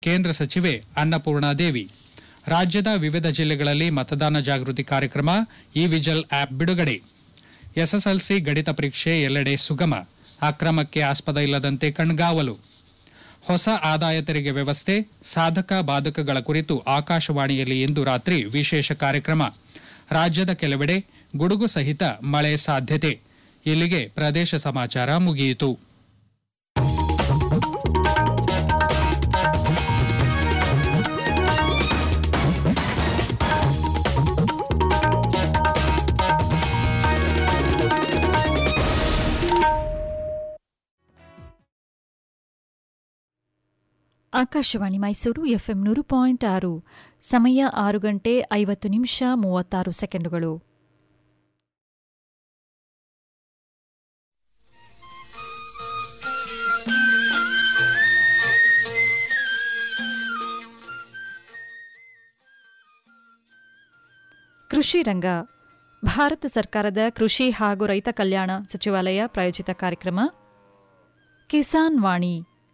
ಕೇಂದ್ರ ಸಚಿವೆ ಅನ್ನಪೂರ್ಣಾ ದೇವಿ ರಾಜ್ಯದ ವಿವಿಧ ಜಿಲ್ಲೆಗಳಲ್ಲಿ ಮತದಾನ ಜಾಗೃತಿ ಕಾರ್ಯಕ್ರಮ ಇ ವಿಜಲ್ ಆಪ್ ಬಿಡುಗಡೆ ಎಸ್ಎಸ್ಎಲ್ಸಿ ಗಣಿತ ಪರೀಕ್ಷೆ ಎಲ್ಲೆಡೆ ಸುಗಮ ಅಕ್ರಮಕ್ಕೆ ಆಸ್ಪದ ಇಲ್ಲದಂತೆ ಕಣ್ಗಾವಲು ಹೊಸ ಆದಾಯ ತೆರಿಗೆ ವ್ಯವಸ್ಥೆ ಸಾಧಕ ಬಾಧಕಗಳ ಕುರಿತು ಆಕಾಶವಾಣಿಯಲ್ಲಿ ಇಂದು ರಾತ್ರಿ ವಿಶೇಷ ಕಾರ್ಯಕ್ರಮ ರಾಜ್ಯದ ಕೆಲವೆಡೆ ಗುಡುಗು ಸಹಿತ ಮಳೆ ಸಾಧ್ಯತೆ ಇಲ್ಲಿಗೆ ಪ್ರದೇಶ ಸಮಾಚಾರ ಮುಗಿಯಿತು ಆಕಾಶವಾಣಿ ಮೈಸೂರು ಎಫ್ಎಂ ನೂರು ಪಾಯಿಂಟ್ ಆರು ಸಮಯ ಆರು ಗಂಟೆ ಐವತ್ತು ನಿಮಿಷ ಮೂವತ್ತಾರು ಸೆಕೆಂಡುಗಳು ಕೃಷಿ ರಂಗ ಭಾರತ ಸರ್ಕಾರದ ಕೃಷಿ ಹಾಗೂ ರೈತ ಕಲ್ಯಾಣ ಸಚಿವಾಲಯ ಪ್ರಾಯೋಜಿತ ಕಾರ್ಯಕ್ರಮ ಕಿಸಾನ್ ವಾಣಿ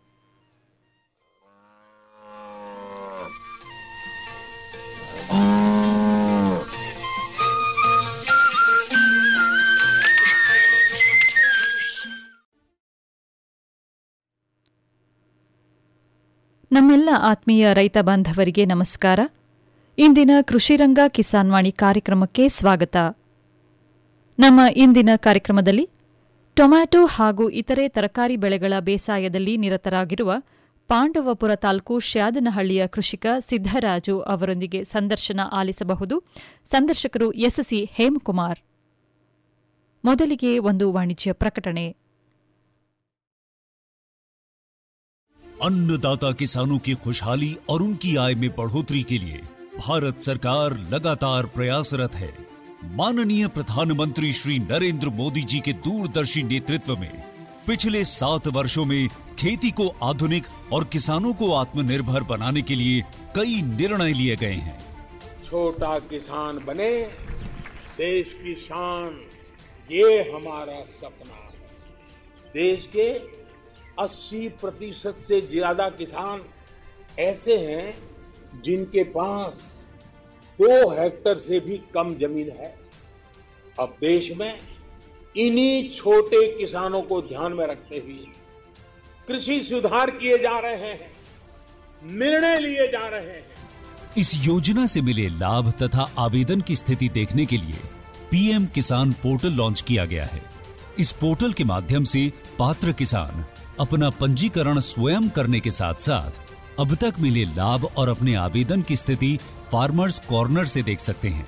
ನಮ್ಮೆಲ್ಲ ಆತ್ಮೀಯ ರೈತ ಬಾಂಧವರಿಗೆ ನಮಸ್ಕಾರ ಇಂದಿನ ಕೃಷಿರಂಗ ಕಿಸಾನ್ ವಾಣಿ ಕಾರ್ಯಕ್ರಮಕ್ಕೆ ಸ್ವಾಗತ ನಮ್ಮ ಇಂದಿನ ಕಾರ್ಯಕ್ರಮದಲ್ಲಿ ಟೊಮ್ಯಾಟೊ ಹಾಗೂ ಇತರೆ ತರಕಾರಿ ಬೆಳೆಗಳ ಬೇಸಾಯದಲ್ಲಿ ನಿರತರಾಗಿರುವ ಪಾಂಡವಪುರ ತಾಲೂಕು ಶ್ಯಾದನಹಳ್ಳಿಯ ಕೃಷಿಕ ಸಿದ್ದರಾಜು ಅವರೊಂದಿಗೆ ಸಂದರ್ಶನ ಆಲಿಸಬಹುದು ಸಂದರ್ಶಕರು ಎಸ್ಸಿ ಹೇಮಕುಮಾರ್ ಮೊದಲಿಗೆ ಒಂದು ವಾಣಿಜ್ಯ ಪ್ರಕಟಣೆ अन्नदाता किसानों की खुशहाली और उनकी आय में बढ़ोतरी के लिए भारत सरकार लगातार प्रयासरत है माननीय प्रधानमंत्री श्री नरेंद्र मोदी जी के दूरदर्शी नेतृत्व में पिछले सात वर्षों में खेती को आधुनिक और किसानों को आत्मनिर्भर बनाने के लिए कई निर्णय लिए गए हैं छोटा किसान बने देश की शान ये हमारा सपना है देश के 80 प्रतिशत से ज्यादा किसान ऐसे हैं जिनके पास दो हेक्टर से भी कम जमीन है अब देश में इन्हीं छोटे किसानों को ध्यान में रखते हुए कृषि सुधार किए जा रहे हैं निर्णय लिए जा रहे हैं इस योजना से मिले लाभ तथा आवेदन की स्थिति देखने के लिए पीएम किसान पोर्टल लॉन्च किया गया है इस पोर्टल के माध्यम से पात्र किसान अपना पंजीकरण स्वयं करने के साथ साथ अब तक मिले लाभ और अपने आवेदन की स्थिति फार्मर्स कॉर्नर से देख सकते हैं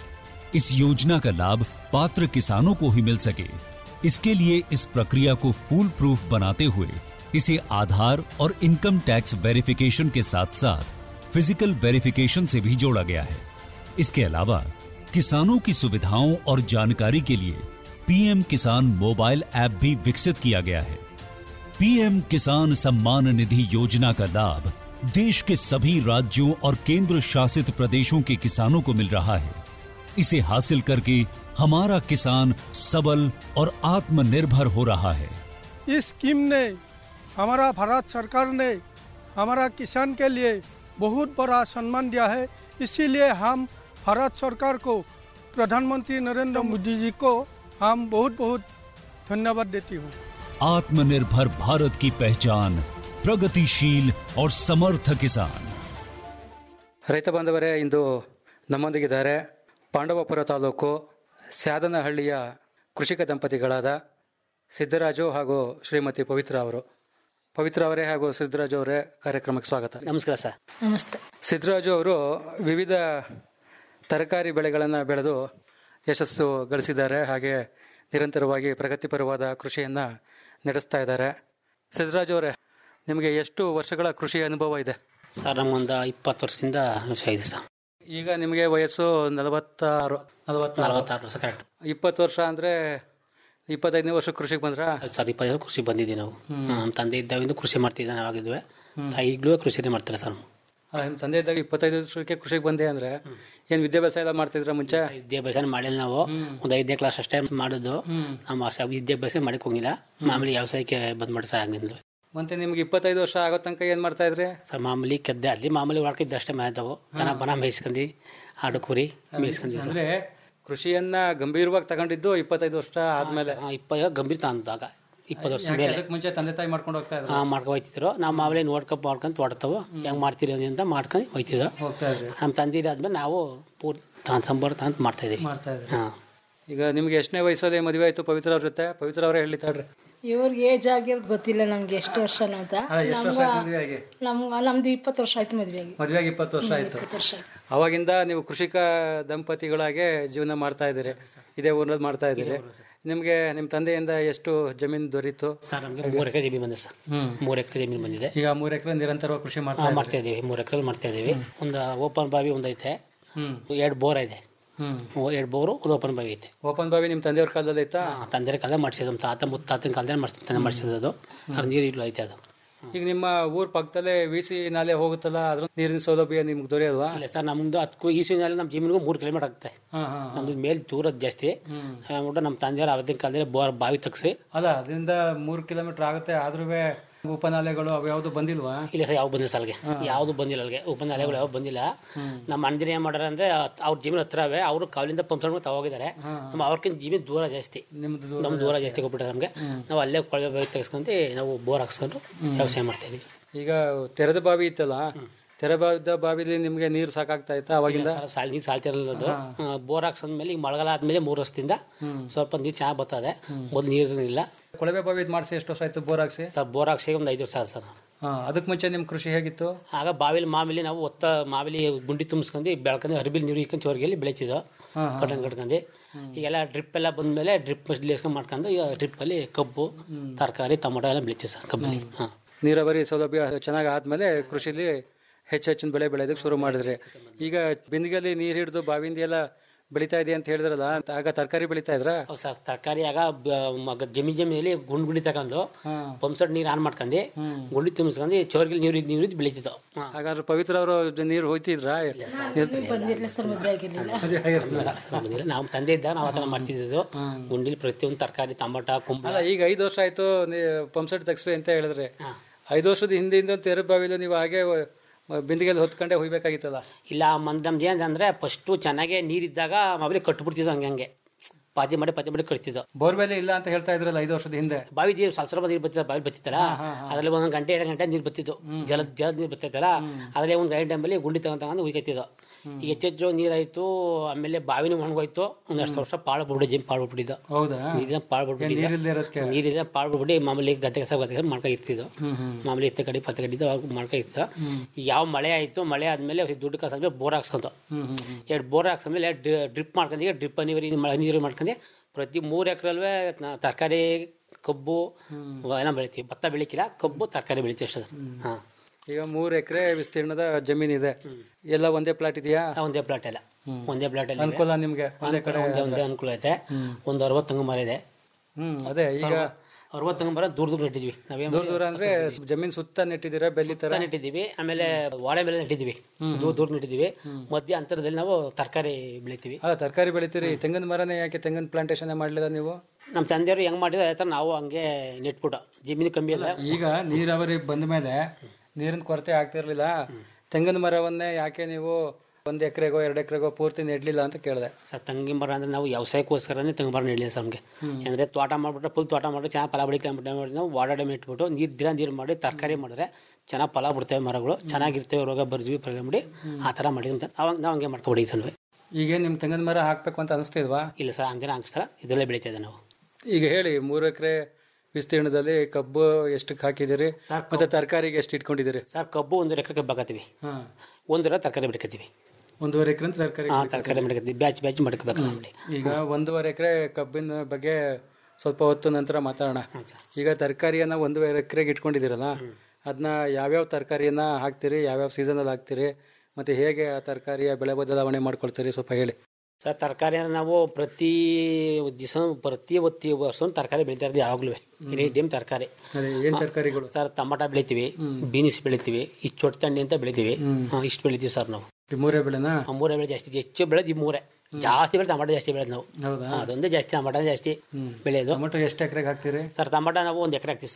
इस योजना का लाभ पात्र किसानों को ही मिल सके इसके लिए इस प्रक्रिया को फूल प्रूफ बनाते हुए इसे आधार और इनकम टैक्स वेरिफिकेशन के साथ साथ फिजिकल वेरिफिकेशन से भी जोड़ा गया है इसके अलावा किसानों की सुविधाओं और जानकारी के लिए पीएम किसान मोबाइल ऐप भी विकसित किया गया है पीएम किसान सम्मान निधि योजना का लाभ देश के सभी राज्यों और केंद्र शासित प्रदेशों के किसानों को मिल रहा है इसे हासिल करके हमारा किसान सबल और आत्मनिर्भर हो रहा है इस स्कीम ने हमारा भारत सरकार ने हमारा किसान के लिए बहुत बड़ा सम्मान दिया है इसीलिए हम भारत सरकार को प्रधानमंत्री नरेंद्र मोदी जी को हम बहुत बहुत धन्यवाद देती हूँ आत्मनिर्भर भारत की पहचान प्रगतिशील और समर्थ किसान ರೈತ ಬಾಂಧವರೇ ಇಂದು ನಮ್ಮೊಂದಿಗಿದ್ದಾರೆ ಪಾಂಡವಪುರ ತಾಲೂಕು ಸ್ಯಾದನಹಳ್ಳಿಯ ಕೃಷಿಕ ದಂಪತಿಗಳಾದ ಸಿದ್ದರಾಜು ಹಾಗೂ ಶ್ರೀಮತಿ ಪವಿತ್ರ ಅವರು ಪವಿತ್ರ ಅವರೇ ಹಾಗೂ ಸಿದ್ದರಾಜು ಅವರೇ ಕಾರ್ಯಕ್ರಮಕ್ಕೆ ಸ್ವಾಗತ ನಮಸ್ಕಾರ ಸರ್ ನಮಸ್ತೆ ಸಿದ್ದರಾಜು ಅವರು ವಿವಿಧ ತರಕಾರಿ ಬೆಳೆಗಳನ್ನು ಬೆಳೆದು ಯಶಸ್ಸು ಗಳಿಸಿದ್ದಾರೆ ಹಾಗೆ ನಿರಂತರವಾಗಿ ಪ್ರಗತಿಪರವಾದ ಕೃಷಿಯನ್ನು ನಡೆಸ್ತಾ ಇದ್ದಾರೆ ಸಿದ್ದರಾಜು ಅವರೇ ನಿಮಗೆ ಎಷ್ಟು ವರ್ಷಗಳ ಕೃಷಿ ಅನುಭವ ಇದೆ ಸರ್ ನಮಗೊಂದು ಇಪ್ಪತ್ತು ವರ್ಷದಿಂದ ವಿಷಯ ಇದೆ ಸರ್ ಈಗ ನಿಮಗೆ ವಯಸ್ಸು ನಲವತ್ತಾರು ನಲವತ್ತಾರು ನಲವತ್ತಾರು ವರ್ಷ ಕರೆಕ್ಟ್ ಇಪ್ಪತ್ತು ವರ್ಷ ಅಂದರೆ ಇಪ್ಪತ್ತೈದನೇ ವರ್ಷ ಕೃಷಿಗೆ ಬಂದ್ರಾ ಸರ್ ಇಪ್ಪತ್ತೈದು ಕೃಷಿ ಬಂದಿದ್ದೀವಿ ನಾವು ನಮ್ಮ ತಂದೆ ಇದ್ದಾಗಿಂದ ಕೃಷಿ ಮಾಡ್ತಿದ್ದೆ ನಾವಾಗಿದ್ವಿ ತಾಯಿ ಈಗಲೂ ಕೃಷಿನೇ ಮಾಡ್ತಾರೆ ಸರ್ ಆ, ನಿಮ್ಮ ತಂದೆ ಇದ್ದಾಗ ಇಪ್ಪತ್ತೈದು ವರ್ಷಕ್ಕೆ ಕೃಷಿಗೆ ಬಂದೆ ಅಂದ್ರೆ ಏನು ವಿದ್ಯಾಭ್ಯಾಸ ಎಲ್ಲ ಮಾಡ್ತಿದ್ರ ಮುಂಚೆ ವಿದ್ಯಾಭ್ಯಾಸ ಮಾಡಿಲ್ಲ ನಾವು ಒಂದು ಐದನೇ ಕ್ಲಾಸ್ ಅಷ್ಟೇ ಮಾಡೋದು ನಮ್ಮ ಸ- ವಿದ್ಯಾಭ್ಯಾಸ ಮಾಡಕ್ ಹೋಗಿಲ್ಲ ಮಾಮೂಲಿ ವ್ಯವಸಾಯಕ್ಕೆ ಬಂದ್ ಮಾಡಿ ಸರ್ ಆಗಿಂದ ಮತ್ತೆ ನಿಮ್ಗೆ ಇಪ್ಪತ್ತೈದು ವರ್ಷ ಆಗೋ ತನಕ ಏನ್ ಮಾಡ್ತಾ ಇದ್ರಿ ಸರ್ ಮಾಮೂಲಿ ಕೆದ್ದೆ ಅಲ್ಲಿ ಮಾಮೂಲಿ ಹೊಡ್ಕಿದ್ದು ಅಷ್ಟೇ ಮೇಯ್ತಾವು ಚೆನ್ನಾಗಿ ಬನ ಮೇಯಿಸ್ಕೊಂಡು ಆಡು ಕುರಿ ಮೇಯಿಸ್ಕೊಂಡು ಅಂದ್ರೆ ಕೃಷಿಯನ್ನ ಗಂಭೀರವಾಗಿ ತಗೊಂಡಿದ್ದು ಇಪ್ಪತ್ತೈದು ವರ್ಷ ಆದ್ಮೇಲೆ ಇಪ್ಪ ಗಂಭೀರ ತಂದಾಗ ಇಪ್ಪತ್ತು ವರ್ಷ ಯಾಕೆ ಮೇಲೆ ಅದಕ್ಕೆ ಮುಂಚೆ ತಂದೆ ತಾಯಿ ಮಾಡ್ಕೊಂಡು ಹೋಗ್ತಾ ಇದ್ರು ಹಾಂ ಮಾಡ್ಕೊ ಹೋಯ್ತಿದ್ರು ನಾವು ಮಾಮೂಲಿ ನೋಡ್ಕೊಂಡು ಮಾಡ್ಕೊಂಡು ತೋಡ್ತಾವು ಹೆಂಗೆ ಮಾಡ್ತೀರಿ ಅಂತ ಮಾಡ್ಕೊಂಡು ಹೋಯ್ತಿದ್ವು ಹೋಗ್ತಾ ಇದ್ರಿ ನಮ್ಮ ತಂದೆ ಆದ್ಮೇಲೆ ನಾವು ಪೂರ್ ತಾನು ಸಂಬಾರ ತಾನು ಮಾಡ್ತಾ ಇದೀವಿ ಮಾಡ್ತಾ ಇದ್ರಿ ಹಾಂ ಈಗ ನಿಮ್ಗೆ ಎಷ್ಟನೇ ವಯಸ್ಸಲ್ಲಿ ಮದುವೆ ಆಯ್ತು ಪವಿತ್ರ ಅವ್ರ ಜೊತೆ ಪವಿತ್ರ ಅವರೇ ಹೇಳಿತಾಳ್ರಿ ಇವ್ರಿಗೆ ಏಜ್ ಆಗಿರೋದು ಗೊತ್ತಿಲ್ಲ ನಮ್ಗೆ ಎಷ್ಟು ವರ್ಷ ಅಂತ ಎಷ್ಟು ವರ್ಷ ಆಯ್ತು ಮದುವೆ ಆಗಿ ನಮ್ಗೆ ನಮ್ದು ಇಪ್ಪತ್ತು ವರ್ಷ ಆಯ್ತು ಮದುವೆ ಆಗಿ ಮದುವೆ ಆಗಿ ಇಪ್ಪತ್ತು ವರ್ಷ ಆಯ್ತು ಇಪ್ಪತ್ತು ವರ್ಷ ಆಯ್ತು ಅವಾಗಿಂದ ನೀವು ಕೃಷಿಕ ದಂಪತಿಗಳಾಗೆ ಜೀವನ ಮಾಡ್ತಾ ಇದ್ದೀರಿ ಇದೇ ಊರಲ್ಲಿ ಮಾಡ್ತಾ ಇದ್ದೀರಿ ನಿಮ್ಗೆ ನಿಮ್ಮ ತಂದೆಯಿಂದ ಎಷ್ಟು ಜಮೀನು ದೊರೀತು ಸರ್ ನಮಗೆ ಮೂರು ಎಕರೆ ಜಮೀನು ಬಂದಿದೆ ಸರ್ ಮೂರು ಎಕರೆ ಜಮೀನು ಬಂದಿದೆ ಈಗ ಮೂರು ಎಕರೆ ನಿರಂತರವಾಗಿ ಕೃಷಿ ಮಾಡ್ತಾ ಹಾಂ ಇದ್ದೀರಿ. ಮಾಡ್ತಾ ಇದೀವಿ ಮೂರು ಎಕರೆ ಮಾಡ್ತಾ ಇದೀವಿ ಒಂದು ಓಪನ್ ಬಾವಿ ಒಂದೈತೆ ಹ್ಮ್ ಎರಡು ಬೋರ್ ಇದೆ ಹ್ಮ್ ಎರಡು ಬೋರು ಒಂದು ಓಪನ್ ಬಾವಿ ಐತೆ ಓಪನ್ ಬಾವಿ ನಿಮ್ಮ ತಂದೆಯವ್ರ ಕಾಲದಲ್ಲಿ ಐತಾ ಆ, ತಂದೆ ಕಾಲ ಮಾಡಿಸಿದ್ದು ನಮ್ಮ ತಾತ ಮುತ್ತಾತನ ಕಾಲದಲ್ಲಿ ಮಾಡಿಸ್ ತಂದೆ ಮಾಡಿಸಿದ್ದು ಅದು ಅದ್ರ ನೀರು ಇಲ್ಲೂ ಐತೆ ಅದು ಈಗ ನಿಮ್ಮ ಊರ್ ಪಕ್ಕದಲ್ಲೇ ವಿಸಿ ನಾಲೆ ಹೋಗುತ್ತಲ್ಲ ಅದ್ರ ನೀರಿನ ಸೌಲಭ್ಯ ನಿಮ್ಗೆ ದೊರೆಯೋಲ್ವಾ ಇಲ್ಲ ಸರ್ ನಮ್ದು ಹತ್ತು ಈಸಿನಲ್ಲಿ ನಮ್ಮ ಜಮೀನಿಗೂ ಮೂರು ಕಿಲೋಮೀಟರ್ ಆಗುತ್ತೆ ಹಾ ಹಾ ನಮ್ದು ಮೇಲೆ ದೂರ ಜಾಸ್ತಿ ಅಂದ್ಬಿಟ್ಟು ನಮ್ಮ ತಂದೆಯವ್ರು ಅವತ್ತಿನ ಕಾಲದಲ್ಲಿ ಬೋರ್ ಬಾವಿ ತಗ್ಸಿ ಅಲ್ಲ ಅದರಿಂದ ಮೂರು ಕಿಲೋಮೀಟರ್ ಆಗುತ್ತೆ ಆದ್ರೂ ಉಪನಾಲೆಗಳು ಅವು ಯಾವುದು ಬಂದಿಲ್ವಾ ಇಲ್ಲ ಸರ್ ಯಾವ ಬಂದಿಲ್ಲ ಸಲ್ಗೆ ಯಾವುದು ಬಂದಿಲ್ಲ ಅಲ್ಲಿಗೆ ಉಪನಾಲೆಗಳು ಯಾವ ಬಂದಿಲ್ಲ ನಮ್ಮ ಅಣ್ಣದಿನ ಏನ್ ಮಾಡ್ಯಾರ ಅಂದ್ರೆ ಅವ್ರ ಜಮೀನು ಹತ್ರವೇ ಅವರು ಕಾವಲಿಂದ ಪಂಪ್ ತಗೋಗಿದ್ದಾರೆ ನಮ್ಮ ಅವ್ರಕ್ಕಿಂತ ಜಮೀನು ದೂರ ಜಾಸ್ತಿ ನಿಮ್ದು ದೂರ ನಮ್ ದೂರ ಜಾಸ್ತಿ ಕೊಟ್ಬಿಟ್ಟಾರೆ ನಮಗೆ ನಾವು ಅಲ್ಲೇ ಕೊಳವೆ ಬಾವಿ ತೆಗೆಸ್ಕೊಂಡು ನಾವು ಬೋರ್ ಹಾಕ್ಸ್ಕೊಂಡು ವ್ಯವಸಾಯ ಮಾಡ್ತಾ ಇದೀವಿ ಈಗ ತೆರೆದ ಬಾವಿ ಇತ್ತಲ್ಲ ತೆರೆದ ಬಾವಿಲಿ ನಿಮ್ಗೆ ನೀರು ಸಾಕಾಗ್ತಾ ಇತ್ತಾ ಅವಾಗಿಂದ ಸರ್ ಸಾಲ್ ನೀರು ಸಾಲ್ತಿರಲಿಲ್ಲ ಅದು ಬೋರ್ ಹಾಕ್ಸಂದ್ಮೇಲೆ ಈಗ ಮಳೆಗಾಲ ಆದ್ಮೇಲೆ ಮೂರು ವರ್ಷದಿಂದ ಸ್ವಲ್ಪ ನೀರು ಚೆನ್ನಾಗಿ ಬರ್ತದೆ ಮೊದಲು ನೀರಿರಲಿಲ್ಲ ಕೊಳವೆ ಬಾವಿ ಮಾಡಿಸಿ ಎಷ್ಟು ವರ್ಷ ಆಯ್ತು ಬೋರ್ ಹಾಕ್ಸಿ ಸರ್ ಬೋರ್ ಹಾಕ್ಸಿ ಒಂದು ಐದು ವರ್ಷ ಆದ ಸರ್ ಹಾ ಅದಕ್ಕೆ ಮುಂಚೆ ನಿಮ್ ಕೃಷಿ ಹೇಗಿತ್ತು ಆಗ ಬಾವಿಲಿ ಮಾಮೂಲಿ ನಾವು ಒತ್ತ ಮಾಮೂಲಿ ಗುಂಡಿ ತುಂಬಿಸ್ಕೊಂಡು ಬೆಳ್ಕೊಂಡು ಅರಿಬಿಲ್ ನೀರು ಇಕ್ಕೊಂಡು ಚೋರ್ಗೆಲ್ಲಿ ಬೆಳಿತಿದ್ದೋ ಕಟ್ಕೊಂಡು ಕಟ್ಕೊಂಡು ಈಗೆಲ್ಲ ಡ್ರಿಪ್ ಎಲ್ಲ ಬಂದ್ಮೇಲೆ ಡ್ರಿಪ್ ಲೇಸ್ಕೊಂಡು ಮಾಡ್ಕೊಂಡು ಈಗ ಡ್ರಿಪ್ಪಲ್ಲಿ ಕಬ್ಬು ತರಕಾರಿ ಟೊಮೊಟೊ ಎಲ್ಲ ಬೆಳಿತೀವಿ ಸರ್ ಕಬ್ಬಲ್ಲಿ ಹಾಂ ನೀರಾವರಿ ಸೌಲಭ್ಯ ಚೆನ್ನಾಗಿ ಆದ್ಮೇಲೆ ಕೃಷಿಲಿ ಹೆಚ್ಚು ಹೆಚ್ಚಿನ ಬೆಳೆ ಬೆಳೆಯೋದಕ್ಕೆ ಶುರು ಮಾಡಿದ್ರಿ ಈಗ ಬಿಂದಿಗೆಯಲ್ಲಿ ನೀರು ಹಿಡಿದು ಬಾವಿಯಿಂದ ಎಲ್ಲ ಬೆಳಿತಾ ಇದೆ ಅಂತ ಹೇಳಿದ್ರಲ್ಲ ಆಗ ತರಕಾರಿ ಬೆಳಿತಾ ಇದ್ರ ಹೌದು ಸರ್ ತರಕಾರಿ ಆಗ ಬ- ಮಗ ಜಮೀನ್ ಜಮೀನಲ್ಲಿ ಗುಂಡ್ ಗುಂಡಿ ತಗೊಂಡು ಪಂಪ್ ಸೆಟ್ ನೀರು ಆನ್ ಮಾಡ್ಕೊಂಡು ಗುಂಡಿ ತುಂಬಿಸ್ಕೊಂಡು ಚೋರ್ಗಿಲ್ ನೀರು ಇದ್- ನೀರು ಇದ್ದು ಬೆಳಿತಿದ್ದೋ ಹಾಂ ಹಾಗಾದ್ರೆ ಪವಿತ್ರ ಅವರು ನೀರು ಹೋಯ್ತಿದ್ರ ಬಂದಿರಲಿಲ್ಲ ಸರ್ ಮದುವೆ ಆಗಿರ್ಲಿಲ್ಲ ಬಂದಿಲ್ಲ ನಾವು ತಂದೆ ಇದ್ದ ನಾವು ಅದನ್ನ ಮಾಡ್ತಿದ್ದು ಗುಂಡಿಲಿ ಪ್ರತಿಯೊಂದು ತರಕಾರಿ ಟಮಾಟ ಕುಂಬಳ ಅಲ್ಲ ಈಗ ಐದು ವರ್ಷ ಆಯ್ತು ಪಂಪ್ ಸೆಟ್ ತೆಗ್ಸ್ರಿ ಅಂತ ಹೇಳಿದ್ರೆ ಐದು ವರ್ಷದ ಹಿಂದಿಂದ ತೆರೆ ಬಾವಿಲು ನೀವು ಹಾಗೆ ಬಿಂದಿಗೆಯಲ್ಲಿ ಹೊತ್ಕೊಂಡೆ ಹೋಗ್ಬೇಕಾಗಿತ್ತಲ್ಲ ಇಲ್ಲ ಮಂದ್ ನಮ್ದು ಏನಂದ್ರೆ ಫಸ್ಟು ಚೆನ್ನಾಗೆ ನೀರಿದ್ದಾಗ ಮಾಮೂಲಿ ಕಟ್ಬಿಡ್ತಿದ್ವು ಹಂಗೆ ಹಂಗೆ ಪಾತಿ ಮಾಡಿ ಪಾತಿ ಮಾಡಿ ಕಟ್ತಿದ್ದೋ ಬೋರ್ವೆಲ್ ಇಲ್ಲ ಅಂತ ಹೇಳ್ತಾ ಇದ್ರಲ್ಲ ಐದು ವರ್ಷದ ಹಿಂದೆ ಬಾವಿ ನೀರು ಸ್ವಲ್ಪ ಸ್ವಲ್ಪ ನೀರು ಬರ್ತಿದ್ದ ಬಾವಿ ಬರ್ತಿತ್ತಲ್ಲ ಅದ್ರಲ್ಲಿ ಒಂದೊಂದು ಗಂಟೆ ಎರಡು ಗಂಟೆ ನೀರು ಬರ್ತಿತ್ತು ಜಲದ ಜಲದ ನೀರು ಬರ್ತಿತ್ತಲ್ಲ ಅದ್ರಲ್ಲಿ ಒಂದು ಗಂಟೆ ಟೈಮಲ್ಲಿ ಗುಂಡಿ ತಗೊಂಡ್ ತಗೊಂಡು ಉಯ್ಕತ್ತಿದ್ದೋ ಈಗ ಹೆಚ್ಚೆಚ್ಚು ನೀರಾಯ್ತು ಆಮೇಲೆ ಬಾವಿನೂ ಒಣಗೋಯ್ತು ಒಂದಷ್ಟು ವರ್ಷ ಪಾಳು ಬಿಡ್ಬಿಟ್ಟು ಜಿಮ್ ಪಾಳು ಬಿಟ್ಬಿಟ್ಟಿದ್ದು ಹೌದಾ ನೀರಿನ ಪಾಳು ಬಿಟ್ಬಿಟ್ಟಿದ್ದು ನೀರಿಲ್ದೇ ಇರೋದಕ್ಕೆ ನೀರಿನ ಪಾಳು ಬಿಟ್ಬಿಟ್ಟು ಮಾಮೂಲಿ ಗದ್ದೆ ಕಸ ಗದ್ದೆ ಕಸ ಮಾಡ್ಕೊ ಇರ್ತಿದ್ದು ಮಾಮೂಲಿ ಎತ್ತ ಕಡೆ ಪತ್ತ ಕಡಿದ್ದು ಅವಾಗ ಮಾಡ್ಕೊ ಇತ್ತು ಯಾವ ಮಳೆ ಆಯ್ತು ಮಳೆ ಆದ್ಮೇಲೆ ದುಡ್ಡು ಕಾಸು ಆದ್ಮೇಲೆ ಬೋರ್ ಹಾಕ್ಸ್ಕೊಂತ ಎರಡು ಬೋರ್ ಹಾಕ್ಸ್ಮೇಲೆ ಡ್ರಿಪ್ ಮಾಡ್ಕೊಂಡು ಈಗ ಡ್ರಿಪ್ ನೀರು ಮಳೆ ನೀರು ಮಾಡ್ಕೊಂಡು ಪ್ರತಿ ಮೂರು ಎಕರೆಲ್ವೇ ತರಕಾರಿ ಕಬ್ಬು ಎಲ್ಲ ಬೆಳಿತೀವಿ ಭತ್ತ ಬೆಳಿಕಿಲ್ಲ ಕಬ್ಬು ತರಕಾರಿ ಬೆಳಿತೀವಿ ಅಷ್ಟೇ ಹಾಂ ಈಗ ಮೂರು ಎಕರೆ ವಿಸ್ತೀರ್ಣದ ಜಮೀನ್ ಇದೆ ಎಲ್ಲ ಒಂದೇ ಪ್ಲಾಟ್ ಇದೆಯಾ ಒಂದೇ ಪ್ಲಾಟ್ ಎಲ್ಲ ಒಂದೇ ಪ್ಲಾಟ್ ಅಲ್ಲಿ ಅನುಕೂಲ ನಿಮ್ಗೆ ಒಂದೇ ಕಡೆ ಒಂದೇ ಒಂದೇ ಅನುಕೂಲ ಐತೆ ಒಂದು ಅರವತ್ತು ತೆಂಗು ಮರ ಇದೆ ಹ್ಮ್ ಅದೇ ಈಗ ಅರವತ್ತು ತೆಂಗು ಮರ ದೂರ ದೂರ ನೆಟ್ಟಿದ್ವಿ ನಾವೇನು ದೂರ ದೂರ ಅಂದ್ರೆ ಜಮೀನ್ ಸುತ್ತ ನೆಟ್ಟಿದ್ದೀರಾ ಬೆಲ್ಲಿ ತರ ನೆಟ್ಟಿದ್ದೀವಿ ಆಮೇಲೆ ವಾಡೆ ಮೇಲೆ ನೆಟ್ಟಿದ್ದೀವಿ ದೂರ ದೂರ ನೆಟ್ಟಿದ್ದೀವಿ ಮಧ್ಯ ಅಂತರದಲ್ಲಿ ನಾವು ತರಕಾರಿ ಬೆಳಿತೀವಿ ಅಲ್ಲ ತರಕಾರಿ ಬೆಳಿತೀರಿ ತೆಂಗಿನ ಮರನೇ ಯಾಕೆ ತೆಂಗಿನ ಪ್ಲಾಂಟೇಶನ್ ಮಾಡ್ಲಿಲ್ಲ ನೀವು ನಮ್ಮ ತಂದೆಯವರು ಹೆಂಗ್ ಮಾಡಿದ್ರೆ ಅದೇ ಥರ ನಾವು ಹಂಗೆ ನೆಟ್ಬಿಟ್ಟು ಜಮೀನು ಕಮ್ಮಿ ಅಲ್ಲ ಈಗ ನೀರಾವರಿ ಬಂದ ಮೇಲೆ ನೀರಿನ ಕೊರತೆ ಆಗ್ತಿರ್ಲಿಲ್ಲ ತೆಂಗಿನ ಮರವನ್ನೇ ಯಾಕೆ ನೀವು ಒಂದ್ ಎಕರೆಗೋ ಎರಡು ಎಕರೆಗೋ ಪೂರ್ತಿ ನೆಡ್ಲಿಲ್ಲ ಅಂತ ಕೇಳಿದೆ ಸರ್ ತಂಗಿ ಮರ ಅಂದ್ರೆ ನಾವು ವ್ಯವಸಾಯಕ್ಕೋಸ್ಕರನೇ ತಂಗಿ ಮರ ನೆಡಲಿಲ್ಲ ಸರ್ ನಮಗೆ ಅಂದ್ರೆ ತೋಟ ಮಾಡ್ಬಿಟ್ರೆ ಫುಲ್ ತೋಟ ಮಾಡಿ ಚೆನ್ನಾಗಿ ಫಲ ಬೆಳಿತಾ ಮಾಡಿ ನಾವು ವಾಡಾಡೆ ಇಟ್ಬಿಟ್ಟು ನೀರು ದಿನ ನೀರು ಮಾಡಿ ತರಕಾರಿ ಮಾಡಿದ್ರೆ ಚೆನ್ನಾಗಿ ಫಲ ಬಿಡ್ತೇವೆ ಮರಗಳು ಚೆನ್ನಾಗಿರ್ತೇವೆ ರೋಗ ಬರ್ತೀವಿ ಪ್ರಯೋಗ ಮಾಡಿ ಆ ಥರ ಮಾಡಿ ಅಂತ ಅವಾಗ ನಾವು ಹಂಗೆ ಮಾಡ್ಕೊಬಿಡಿದ್ವಿ ಈಗ ನಿಮ್ ತೆಂಗಿನ ಮರ ಹಾಕ್ಬೇಕು ಅಂತ ಅನಿಸ್ತಿಲ್ವಾ ಇಲ್ಲ ಸರ್ ಹಂಗೆ ಹಾಕ್ಸ್ತಾರ ಇದರಲ್ಲೇ ಬೆಳಿತಾ ಇದೆ ನಾವು ಈಗ ಹೇಳಿ ಮೂರು ಎಕರೆ ವಿಸ್ತೀರ್ಣದಲ್ಲಿ ಕಬ್ಬು ಎಷ್ಟಕ್ಕೆ ಹಾಕಿದಿರಿ ಮತ್ತೆ ತರಕಾರಿಗೆ ಎಷ್ಟು ಇಟ್ಕೊಂಡಿದ್ದೀರಿ ಸರ್ ಕಬ್ಬು ಒಂದು ಎಕರೆ ಕಬ್ಬು ಹಾಕತ್ತೀವಿ ಹಾ ಒಂದರ ತರಕಾರಿ ಬೆಳ್ಕತ್ತೀವಿ ಒಂದೂವರೆ ಎಕರೆ ಅಂತ ತರಕಾರಿ ಹಾಂ ತರಕಾರಿ ಮಾಡ್ಕತ್ತೀವಿ ಬ್ಯಾಚ್ ಬ್ಯಾಚ್ ಮಾಡ್ಕೋಬೇಕು ನಮ್ಮಲ್ಲಿ ಈಗ ಒಂದೂವರೆ ಎಕರೆ ಕಬ್ಬಿನ ಬಗ್ಗೆ ಸ್ವಲ್ಪ ಹೊತ್ತು ನಂತರ ಮಾತಾಡೋಣ ಈಗ ತರಕಾರಿಯನ್ನ ಒಂದೂವರೆ ಎಕರೆಗೆ ಇಟ್ಕೊಂಡಿದ್ದೀರಲ್ಲ ಅದನ್ನ ಯಾವ್ಯಾವ ತರಕಾರಿಯನ್ನ ಹಾಕ್ತೀರಿ ಯಾವ್ಯಾವ ಸೀಸನಲ್ಲಿ ಹಾಕ್ತೀರಿ ಮತ್ತೆ ಹೇಗೆ ಆ ತರಕಾರಿಯ ಬೆಳೆ ಬದಲಾವಣೆ ಮಾಡ್ಕೊಳ್ತೀರಿ ಸ್ವಲ್ಪ ಹೇಳಿ ಸರ್ ತರಕಾರಿ ನಾವು ಪ್ರತಿ ದಿವಸ ಪ್ರತಿ ಒತ್ತಿ ವರ್ಷ ತರಕಾರಿ ಬೆಳಿತಾ ಇರೋದು ಯಾವಾಗಲೂ ಎನಿ ಟೈಮ್ ತರಕಾರಿ ಅದೇ ಏನ್ ತರಕಾರಿಗಳು ಸರ್ ಟಮಾಟ ಬೆಳಿತೀವಿ ಬೀನ್ಸ್ ಬೆಳಿತೀವಿ ಇಷ್ಟು ಚೊಟ್ಟ ತಂಡಿ ಅಂತ ಬೆಳಿತೀವಿ ಇಷ್ಟು ಬೆಳಿತೀವಿ ಸರ್ ನಾವು ಈ ಮೂರೇ ಬೆಳೆನಾ ಆ ಮೂರೇ ಬೆಳೆ ಜಾಸ್ತಿ ಹೆಚ್ಚು ಬೆಳೆದು ಈ ಮೂರೇ ಜಾಸ್ತಿ ಬೆಳೆ ಟಮಾಟ ಜಾಸ್ತಿ ಬೆಳೆದು ನಾವು ಹೌದಾ ಅದೊಂದೇ ಜಾಸ್ತಿ ಟಮಾಟ ಜಾಸ್ತಿ ಬೆಳೆಯೋದು ಟೊಮೆಟೊ ಎಷ್ಟು ಎಕರೆಗೆ ಹಾಕ್ತೀರಿ ಸರ್ ಟಮಾಟ ನಾವು ಒಂದು ಎಕರೆ ಹಾಕ್ತೀವಿ ಸರ್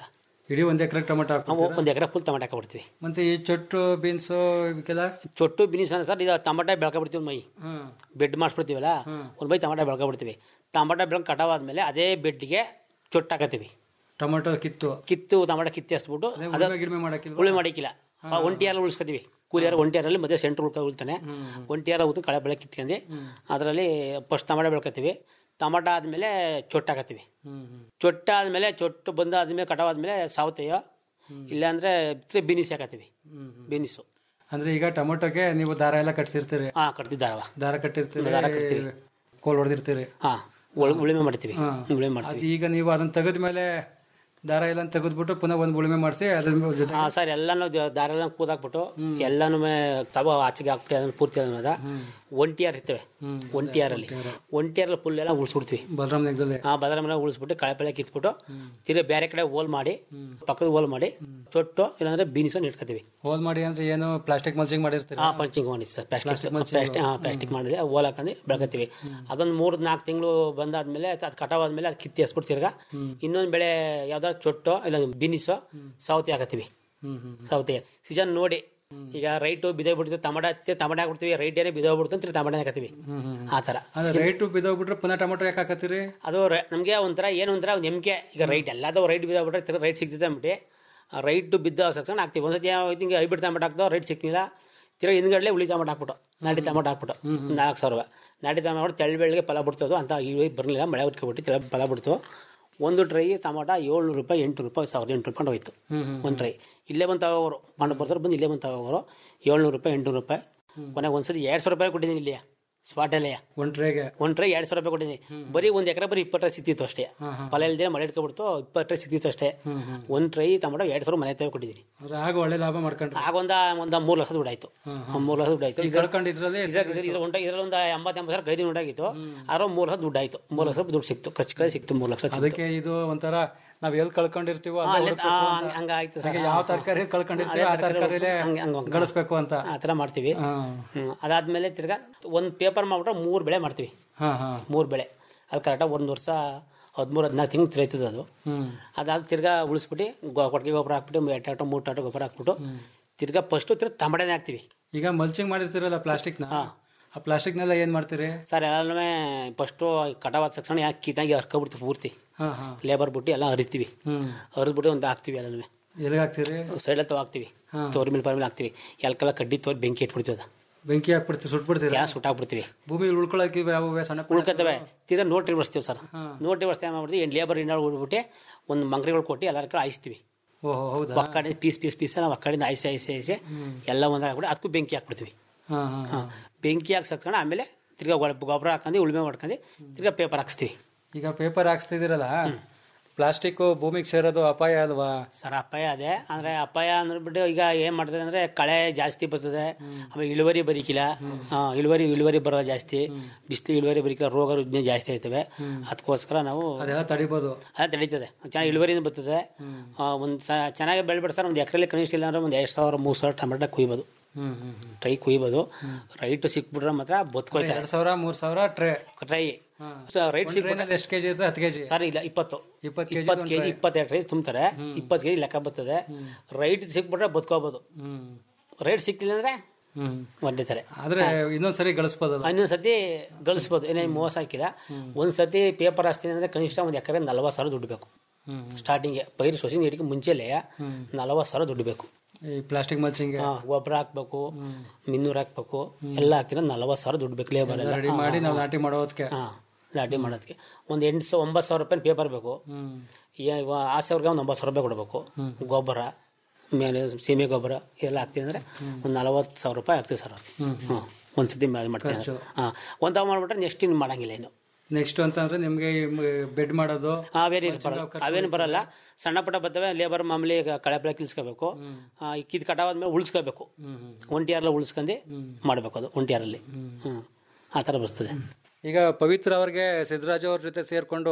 ಇಡೀ ಒಂದ್ ಎಕರೆ ಟೊಮೆಟೊ ಹಾಕ್ತೀರಾ? ಒಂದು ಎಕರೆ ಫುಲ್ ಟೊಮೆಟೊ ಹಾಕೊಬಿಡ್ತೀವಿ ಮತ್ತೆ ಈ ಚೊಟ್ಟು ಬೀನ್ಸು ಇವಕ್ಕೆಲ್ಲ ಚೊಟ್ಟು ಬಿನಿಸ್ ಅಂದ್ರೆ ಸರ್ ಇದು ಟೊಮೆಟೊ ಬೆಳ್ಕೊಬಿಡ್ತೀವಿ ಒಂದು ಮೈ ಹ್ಮ್ ಬೆಡ್ ಮಾಡಿಸ್ಬಿಡ್ತೀವಲ್ಲ ಒಂದು ಮೈ ಟೊಮೆಟೊ ಬೆಳ್ಕೊಬಿಡ್ತೀವಿ ಟೊಮೆಟೊ ಬೆಳ್ಕೊಂಡು ಕಟಾವಾದ್ಮೇಲೆ ಅದೇ ಬೆಡ್ಗೆ ಚೊಟ್ಟು ಹಾಕತ್ತೀವಿ ಟೊಮೆಟೊ ಕಿತ್ತು ಕಿತ್ತು ಟೊಮೆಟೊ ಕಿತ್ತಿ ಹಚ್ಬಿಟ್ಟು ಅದೇ ಅದ ಉಳ್ಮೆ ಗಿಳ್ಮೆ ಮಾಡಕ್ಕಿಲ್ವಾ? ಉಳುಮೆ ಮಾಡಿಕ್ಕಿಲ್ಲ ಒಂಟಿಯಾರ ಉಳಿಸ್ಕೊತೀವಿ ಕೂಲಿಯಾರ ಒಂಟಿಯಾರಲ್ಲಿ ಮತ್ತೆ ಸೆಂಟ್ರ್ ಉಳ್ಕ ಉಳ್ತಾನೆ ಒಂಟಿಯಾರ ಉತ್ತು ಕಳೆ ಬೆಳೆ ಕಿತ್ಕೊಂಡು ಅದರಲ್ಲಿ ಫಸ್ಟ್ ಟೊಮೆಟೊ ಬೆಳ್ಕೊತೀವಿ ಟೊಮೆಟೊ ಆದಮೇಲೆ ಚೊಟ್ಟು ಹಾಕತ್ತೀವಿ ಚೊಟ್ಟು ಆದಮೇಲೆ ಚೊಟ್ಟು ಬಂದಾದ್ಮೇಲೆ ಕಟಾವಾದ್ಮೇಲೆ ಸಾವತೆಯೋ ಇಲ್ಲಾಂದ್ರೆ ಬಿನಿಸ್ ಹಾಕತ್ತೀವಿ ಬಿನಿಸು ಅಂದ್ರೆ ಈಗ ಟೊಮೆಟೊಗೆ ನೀವು ದಾರ ಎಲ್ಲ ಕಟ್ಸಿರ್ತೀರಿ ಹಾಂ ಕಟ್ತಿದ್ದಾರವ ದಾರ ಕಟ್ಟಿರ್ತೀರಿ ದಾರ ಕಟ್ತೀವಿ. ಕೋಲ್ ಹೊಡೆದಿರ್ತೀರಿ ಹಾಂ ಉಳುಮೆ ಮಾಡ್ತೀವಿ ಹಾ. ಉಳುಮೆ ಅದು ಮಾಡ್ತೀವಿ ಈಗ ನೀವು ಅದನ್ನ ತೆಗೆದ್ಮೇಲೆ ದಾರ ಎಲ್ಲ ತೆಗೆದ್ಬಿಟ್ಟು ಪುನಃ ಒಂದು ಉಳುಮೆ ಮಾಡಿಸಿ ಅದ್ರ ಜೊತೆ ಹಾಂ ಸರ್ ಎಲ್ಲಾನು ದ- ದಾರ ಎಲ್ಲ ಕೂದಾಕ್ಬಿಟ್ಟು ಎಲ್ಲಾನು ತಗೋ ಆಚೆಗೆ ಹಾಕ್ಬಿಟ್ಟು ಅದನ್ನ ಪೂರ್ತಿ ಅದನ್ನ ಒಂಟಿಯಾರ್ ಇರ್ತವೆ ಒಂಟಿಯಾರಲ್ಲಿ ಒಂಟಿಯಾರಲ್ಲಿ ಫುಲ್ ಎಲ್ಲ ಉಳಿಸ್ಬಿಡ್ತೀವಿ ಬಲರಾಮ್ ನೆಗದಲ್ಲಿ ಆ ಬದಲ ಉಳಿಸ್ಬಿಟ್ಟು ಕಳೆ ಪಳೆ ಕಿತ್ಬಿಟ್ಟು ತಿರ್ಗಿ ಬೇರೆ ಕಡೆ ಹೋಲ್ ಮಾಡಿ ಪಕ್ಕದ ಹೋಲ್ ಮಾಡಿ ಚೊಟ್ಟು ಇಲ್ಲಾಂದ್ರೆ ಬೀನ್ಸು ಇಟ್ಕೋತೀವಿ ಹೋಲ್ ಮಾಡಿ ಅಂದ್ರೆ ಏನು ಪ್ಲಾಸ್ಟಿಕ್ ಮಲ್ಚಿಂಗ್ ಮಾಡಿರ್ತೀರಿ ಹಾ ಪಂಚಿಂಗ್ ಮಾಡಿ ಸರ್ ಪ್ಲಾಸ್ಟಿಕ್ ಪ್ಲಾಸ್ಟಿಕ್ ಹಾ ಪ್ಲಾಸ್ಟಿಕ್ ಮಾಡಿದ್ರೆ ಓಲ್ ಹಾಕೊಂಡು ಬೆಳ್ಕತ್ತೀವಿ ಅದೊಂದು ಮೂರು ನಾಲ್ಕು ತಿಂಗಳು ಬಂದಾದ್ಮೇಲೆ ಅದು ಕಟಾವಾದ್ಮೇಲೆ ಅದು ಕಿತ್ತಿ ಹಸ್ಬಿಟ್ಟು ತಿರ್ಗಾ ಇನ್ನೊಂದು ಬೆಳೆ ಯಾವ್ದಾದ್ರು ಚೊಟ್ಟು ಇಲ್ಲ ಬೀನಿಸು ಸೌತೆ ಹಾಕತ್ತೀವಿ ಸೌತೆ ಸೀಸನ್ ನೋಡಿ ಈಗ ರೈಟು ಬಿದ್ದೋಗ್ಬಿಡ್ತೀವಿ ಟಮಾಟ ಹಚ್ಚಿದ್ರೆ ಟಮಾಟ ಹಾಕ್ಬಿಡ್ತೀವಿ ರೈಟ್ ಏನೇ ಬಿದ್ದೋಗ್ಬಿಡ್ತು ಅಂತ ಟಮಾಟ ಹಾಕತ್ತೀವಿ ಆ ಥರ ಅಂದ್ರೆ ರೈಟ್ ಬಿದ್ದೋಗ್ಬಿಟ್ರೆ ಪುನಃ ಟೊಮೆಟೊ ಯಾಕೆ ಹಾಕತ್ತೀರಿ ಅದು ರ- ನಮ್ಗೆ ಒಂಥರ ಏನು ಒಂಥರ ಒಂದು ನಂಬಿಕೆ ಈಗ ರೈಟ್ ಎಲ್ಲದೂ ರೈಟ್ ಬಿದ್ದೋಗ್ಬಿಟ್ರೆ ತಿರ್ಗಿ ರೈಟ್ ಸಿಗ್ತಿದೆ ಅಂದ್ಬಿಟ್ಟು ರೈಟ್ ಬಿದ್ದ ಸಕ್ಷನ್ ಹಾಕ್ತೀವಿ ಒಂದ್ಸತಿ ಹಿಂಗೆ ಹೈಬ್ರಿಡ್ ಟಮಾಟೊ ಹಾಕ್ದೋ ರೈಟ್ ಸಿಕ್ತಿಲ್ಲ ತಿರ್ಗಿ ಹಿಂದ್ಗಡೆ ಉಳಿ ಟಮಾಟೊ ಹಾಕ್ಬಿಟ್ಟು ನಾಟಿ ಟಮಾಟೊ ಹಾಕ್ಬಿಟ್ಟು ನಾಲ್ಕು ಸಾವಿರ ರೂಪಾಯಿ ನಾಟಿ ಟಮಾಟೊ ತೆಳ್ಳ ಬೆಳಗ್ಗೆ ಫಲ ಬಿಡ್ತದು ಅಂತ ಇಳುವರಿ ಬರಲಿಲ್ಲ ಮಳೆ ಉಟ್ಕೊಬಿಟ್ಟು ತೆಳ ಫಲ ಬಿಡ್ತು ಒಂದು ಟ್ರೈ ಟಮಾಟ ಏಳ್ನೂರು ರೂಪಾಯಿ ಎಂಟುನೂರು ರೂಪಾಯಿ ಸಾವಿರದ ಎಂಟು ರೂಪಾಯಿ ಹೋಯ್ತು ಒಂದು ಟ್ರೈ ಇಲ್ಲೇ ಬಂದು ತಗೋರು ಪಾಂಡು ಬರ್ತಾರೆ ಬಂದು ಇಲ್ಲೇ ಬಂದು ತಗೋರು ಏಳ್ನೂರು ರೂಪಾಯಿ ಎಂಟುನೂರು ರೂಪಾಯಿ ಕೊನೆಗೆ ಒಂದ್ಸತಿ ಎರಡು ಸಾವಿರ ರೂಪಾಯಿ ಕೊಟ್ಟಿದ್ದೀನಿ ಇಲ್ಲಿಯ ಸ್ಪಾಟಲ್ಲೇ ಒಂದ್ ಟ್ರೇಗೆ ಒಂದ್ ಟ್ರೈ ಎರಡ್ ಸಾವಿರ ರೂಪಾಯಿ ಕೊಟ್ಟಿದ್ದೀನಿ ಬರೀ ಒಂದ್ ಎಕರೆ ಬರೀ ಇಪ್ಪತ್ತು ಟ್ರೈ ಸಿಕ್ತಿತ್ತು ಅಷ್ಟೇ ಫಲ ಇಲ್ದೇ ಮಳೆ ಇಟ್ಕೊಬಿಡ್ತು ಇಪ್ಪತ್ತು ಟ್ರೈ ಸಿಕ್ತಿತ್ತು ಅಷ್ಟೇ ಒಂದ್ ಟ್ರೈ ಟೊಮೆಟೊ ಎರಡ್ ಸಾವಿರ ಮನೆ ತೆಗೆ ಕೊಟ್ಟಿದ್ದೀನಿ ಅಂದ್ರೆ ಆಗ ಒಳ್ಳೆ ಲಾಭ ಮಾಡ್ಕೊಂಡ್ರಿ ಆಗ ಒಂದ ಒಂದ ಮೂರು ಲಕ್ಷದ ದುಡ್ಡಾಯ್ತು ಮೂರು ಲಕ್ಷದ ದುಡ್ಡಾಯ್ತು ಈಗ ಕಳ್ಕೊಂಡಿದ್ರಲ್ಲಿ ಇದ್ರ ಒಂಟ ಇದ್ರಲ್ಲಿ ಒಂದು ಎಂಬತ್ತು ಎಂಬತ್ತು ಸಾವಿರ ಗೈದಿ ಉಂಟಾಗಿತ್ತು ಆದ್ರೆ ಮೂರು ಲಕ್ಷ ದುಡ್ಡು ಆಯ್ತು ಮೂರು ಲಕ್ಷ ದುಡ್ಡು ಸಿಕ್ತು ಖರ್ಚು ಕಡೆ ಸಿಕ್ತು ಮೂರು ಲಕ್ಷ ಸಿಕ್ತು. ಅದಕ್ಕೆ ಇದು ಒಂಥರ ನಾವ್ ಎಲ್ಲಿ ಕಳ್ಕೊಂಡಿರ್ತೀವೋ ಆ, ಅಲ್ಲೇ ಅಲ್ಲೇ- ಹುಡುಕ್ಬೇಕು ಆ, ಅಂತ. ಹಂಗಾಯ್ತು ಸರ್. ಹಾಗೆ ಯಾವ ತರಕಾರಿ ಕಳ್ಕೊಂಡಿರ್ತೀವಿ ಆ ಅದೇ ತರಕಾರಿ ತರಕಾರಿಲೇ ಹಂಗೆ- ಹಂಗೆ ಹೋಗ್ತಾ. ಗಳಿಸ್ಬೇಕು ಅಂತ ಆ ಥರ ಮಾಡ್ತೀವಿ ಹಾ ಹ್ಮ್. ಅದಾದ್ಮೇಲೆ ತಿರ್ಗಾ ಒಂದ್ ಪೇಪರ್ ಮಾಡ್ಬಿಟ್ರೆ ಮೂರು ಬೆಳೆ ಮಾಡ್ತೀವಿ ಹಾ ಹಾ ಮೂರು ಬೆಳೆ ಅದು ಕರೆಕ್ಟಾಗಿ ಒಂದು ವರ್ಷ ಹದಿಮೂರು ಹದಿನಾಲ್ಕು ತಿಂಗಳು ತಿರೈತದೆ ಅದು ಹ್ಮ್ ಅದಾದ ತಿರ್ಗಾ ಉಳಿಸ್ಬಿಟ್ಟು ಗೊ- ಕೊಟ್ಟಿಗೆ ಗೊಬ್ಬರ ಹಾಕ್ಬಿಟ್ಟು ಎರಡು ಟಾಟೋ ಮೂರು ಟಾಟೋ ಗೊಬ್ಬರ ಹಾಕ್ಬಿಟ್ಟು ತಿರ್ಗಾ ಫಸ್ಟು ತಿರ್ಗಿ ಟಮಟನೇ ಹಾಕ್ತೀವಿ ಈಗ ಮಲ್ಚಿಂಗ್ ಮಾಡಿರ್ತೀರಲ್ಲ ಪ್ಲಾಸ್ಟಿಕ್ನ ಆ ಪ್ಲಾಸ್ಟಿಕ್ನೆಲ್ಲ ಏನ್ ಮಾಡ್ತೀರಿ ಸರ್ ಎಲ್ಲನೂ ಫಸ್ಟು ಕಟಾವಾದ ತಕ್ಷಣ ಯಾಕೆ ಕಿತ್ತಾಗಿ ಹರ್ಕೊಬಿಡ್ತೀವಿ ಪೂರ್ತಿ ಹಾ ಹಾ ಲೇಬರ್ ಬಿಟ್ಟು ಎಲ್ಲ ಹರಿತೀವಿ ಹ್ಮ್ ಹರಿದ್ಬಿಟ್ಟು ಒಂದು ಹಾಕ್ತೀವಿ ಎಲ್ಲನೂ ಎಲ್ಲಿಗೆ ಹಾಕ್ತೀರಿ ಸೈಡಲ್ಲಿ ತಗೋ ಹಾಕ್ತೀವಿ ಹಾ. ತೋರ್ ಮೇಲೆ ಪರ್ ಮೇಲೆ ಹಾಕ್ತೀವಿ ಎಲ್ಕೆಲ್ಲ ಕಡ್ಡಿ ತೋರಿ ಬೆಂಕಿ ಇಟ್ಬಿಡ್ತೀವಿ ಅದು ಬೆಂಕಿ ಹಾಕ್ಬಿಡ್ತೀರಿ ಸುಟ್ಬಿಡ್ತೀರಾ ಗ್ಯಾಸ್ ಸುಟ್ಟಾಕ್ಬಿಡ್ತೀವಿ ಭೂಮಿ ಉಳ್ಕೊಳಕ್ಕೆ ಯಾವ ಸಣ್ಣ ಪುಟ್ಟ ಉಳ್ಕೊತವೆ ತೀರಾ ನೋಟ್ರಿ ಬರ್ಸ್ತೀವಿ ಸರ್ ನೋಟ್ರಿ ಬರ್ಸ್ತೀವಿ ಮಾಡ್ಬಿಟ್ಟು ಏನು ಲೇಬರ್ ಇನ್ನೂ ಉಳ್ಬಿಟ್ಟು ಒಂದು ಮಂಗ್ರಿಗಳು ಕೊಟ್ಟು ಎಲ್ಲರ ಕಡೆ ಹಾಯಿಸ್ತೀವಿ ಓಹೋ ಹೌದಾ ಒಕ್ಕಡೆ ಪೀಸ್ ಪೀಸ್ ಪೀಸ್ ನಾವು ಒಕ್ಕಡೆಯಿಂದ ಐಸಿ ಐಸಿ ಐಸಿ ಎಲ್ಲ ಒಂದಾಗ ಹಾಕ್ಬಿಟ್ಟು ಅದಕ್ಕೂ ಬೆಂಕಿ ಹಾಕ್ಬಿಡ್ತೀವಿ ಹಾ ಹಾ ಹಾ. ಬೆಂಕಿ ಹಾಕಿ ಸಕ್ಸೋಣ ಆಮೇಲೆ ತಿರ್ಗಾ ಗೊಬ್ಬರ ಗೊಬ್ಬರ ಹಾಕೊಂಡು ಉಳುಮೆ ಮಾಡ್ಕೊಂಡು ತಿರ್ಗಾ ಪೇಪರ್ ಹಾಕ್ಸ್ತೀವಿ ಈಗ ಪೇಪರ್ ಹಾಕ್ಸ್ತಿದ್ದೀರಲ್ಲ ಪ್ಲಾಸ್ಟಿಕ್ ಭೂಮಿಗೆ ಸೇರೋದು ಅಪಾಯ ಅಲ್ವಾ ಸರ್ ಅಪಾಯ ಅದೇ ಅಂದ್ರೆ ಅಪಾಯ ಅಂದ್ಬಿಟ್ಟು ಈಗ ಏನ್ ಮಾಡ್ತದೆ ಅಂದ್ರೆ ಕಳೆ ಜಾಸ್ತಿ ಬರ್ತದೆ ಆಮೇಲೆ ಇಳುವರಿ ಬರೀಕಿಲ್ಲ ಹಾ, ಇಳುವರಿ ಇಳುವರಿ ಬರೋದು ಜಾಸ್ತಿ ಬಿಸಿಲು ಇಳುವರಿ ಬರೀಕಿಲ್ಲ ರೋಗ ರುಜಿನ ಜಾಸ್ತಿ ಆಯ್ತವೆ ಅದಕ್ಕೋಸ್ಕರ ನಾವು ಅದೆಲ್ಲ ತಡಿಬೋದು ಅದು ತಡೀತದೆ ಚೆನ್ನಾಗಿ ಇಳುವರಿನೂ ಬರ್ತದೆ ಆ, ಒಂದ್ ಸ- ಚೆನ್ನಾಗಿ ಬೆಳೆಬಿಟ್ಟು ಸರ್ ಒಂದು ಎಕರೆಲಿ ಕನಿಷ್ಠ ಇಲ್ಲ ಅಂದ್ರೆ ಒಂದು ಎರಡು ಸಾವಿರ ಮೂರು ಸಾವಿರ ಟೊಮೆಟೊ ಕುಯ್ಬೋದು ಹ್ಮ್ ಹ್ಮ್ ಹ್ಮ್ ಟ್ರೈ ಕುಯ್ಬೋದು ರೈಟ್ ಸಿಕ್ಬಿಟ್ರೆ ಮಾತ್ರ ಬದುಕೋಯ್ತಾರೆ ಎರಡ್ ಸಾವಿರ ಮೂರ್ ಸಾವಿರ ಟ್ರೇ ಟ್ರೈ ರೈಟ್ ಸಿಕ್ಬಿಟ್ರೆ ಟ್ರೇನಲ್ಲಿ ಎಷ್ಟು ಕೆಜಿ ಇರ್ತದೆ ಹತ್ತು ಕೆಜಿ ಸರ್ ಇಲ್ಲ ಇಪ್ಪತ್ತು ಇಪ್ಪತ್ತು ಕೆಜಿ ಇಪ್ಪತ್ತು ಕೆಜಿ ಇಪ್ಪತ್ತೆರಡು ರೈಸ್ ತುಂಬ್ತಾರೆ ಇಪ್ಪತ್ತು ಕೆಜಿ ಲೆಕ್ಕ ಬರ್ತದೆ ರೈಟ್ ಸಿಕ್ಬಿಟ್ರೆ ಬದುಕೋಬೋದು ಹ್ಮ್ ರೈಟ್ ಸಿಕ್ತಿಲ್ಲ ಅಂದ್ರೆ ಹ್ಮ್ ಹೊಡಿತಾರೆ ಆದ್ರೆ ಇನ್ನೊಂದ್ಸರಿ ಗಳಿಸ್ಬೋದಲ್ಲ ಇನ್ನೊಂದು ಸತಿ ಗಳಿಸ್ಬೋದು ಏನೇ ಮೋಸ ಹಾಕಿಲ್ಲ ಒಂದ್ ಸತಿ ಪೇಪರ್ ಹಾಸ್ತೀನಿ ಅಂದ್ರೆ ಕನಿಷ್ಠ ಒಂದು ಎಕರೆ ನಲ್ವತ್ತು ಸಾವಿರ ದುಡ್ಡು ಬೇಕು ಹ್ಮ್ ಸ್ಟಾರ್ಟಿಂಗ್ಗೆ ಪೈರು ಸೊಸಿನ ಹಿಡಿಕೆ ಮುಂಚೆಲೇ ನಲವತ್ತು ಸಾವಿರ ದುಡ್ಡು ಬೇಕು ಈ ಪ್ಲಾಸ್ಟಿಕ್ ಮಲ್ಚಿಂಗ್ ಹಾ, ಗೊಬ್ಬರ ಹಾಕ್ಬೇಕು ಮಿನ್ನೂರು ಹಾಕ್ಬೇಕು ಎಲ್ಲ ಹಾಕ್ತಿರ ನಲವತ್ತು ಸಾವಿರ ದುಡ್ಡು ಬೇಕು ಲೇಬರ್ ಎಲ್ಲ ರೆಡಿ ಮಾಡಿ ನಾವು ನಾಟಿ ಮಾಡೋದಕ್ಕೆ ಹಾ ಲಾಟಿ ಮಾಡೋದಕ್ಕೆ ಒಂದು ಎಂಟು ಸಾವಿರ ಒಂಬತ್ತು ಸಾವಿರ ರೂಪಾಯಿ ಪೇಪರ್ ಬೇಕು ಹ್ಮ್ ಈ- ಇವ ಆ ಸಾವಿರಗೆ ಒಂದು ಒಂಬತ್ತು ಸಾವಿರ ರೂಪಾಯಿ ಕೊಡಬೇಕು ಗೊಬ್ಬರ ಮೇಲೆ ಸೀಮೆ ಗೊಬ್ಬರ ಎಲ್ಲ ಹಾಕ್ತೀವಿ ಅಂದ್ರೆ ಒಂದು ನಲವತ್ತು ಸಾವಿರ ರೂಪಾಯಿ ಹಾಕ್ತೀವಿ ಸರ್ ಹ್ಞೂ ಒಂದು ಸತಿ ಮೇಲೆ ಮಾಡ್ತೀವಿ ಖರ್ಚು. ಹಾಂ ಒಂದು ಮಾಡ್ಬಿಟ್ರೆ ನೆಕ್ಸ್ಟ್ ಇನ್ನು ಮಾಡಂಗಿಲ್ಲ ಇನ್ನು ನೆಕ್ಸ್ಟ್ ಅಂತಂದ್ರೆ ನಿಮ್ಗೆ ಬೆಡ್ ಮಾಡೋದು ಅವೇನು ಬರಲ್ಲ ಅವೇನು ಬರಲ್ಲ ಸಣ್ಣ ಪುಟ್ಟ ಬರ್ತವೆ ಲೇಬರ್ ಮಾಮೂಲಿ ಈಗ ಕಳೆ ಪಳೆ ಕಿಲ್ಸ್ಕೋಬೇಕು ಇಕ್ಕಿದ ಕಟಾವಾದ್ಮೇಲೆ ಉಳಿಸ್ಕೋಬೇಕು ಒಂಟಿಯಾರೆಲ್ಲ ಉಳಿಸ್ಕೊಂಡು ಮಾಡಬೇಕು ಅದು ಒಂಟಿಯಾರಲ್ಲಿ ಹ್ಞೂ ಆ ಥರ ಬರ್ತದೆ ಈಗ ಪವಿತ್ರ ಅವ್ರಿಗೆ ಸಿದ್ದರಾಜು ಅವ್ರ ಜೊತೆ ಸೇರ್ಕೊಂಡು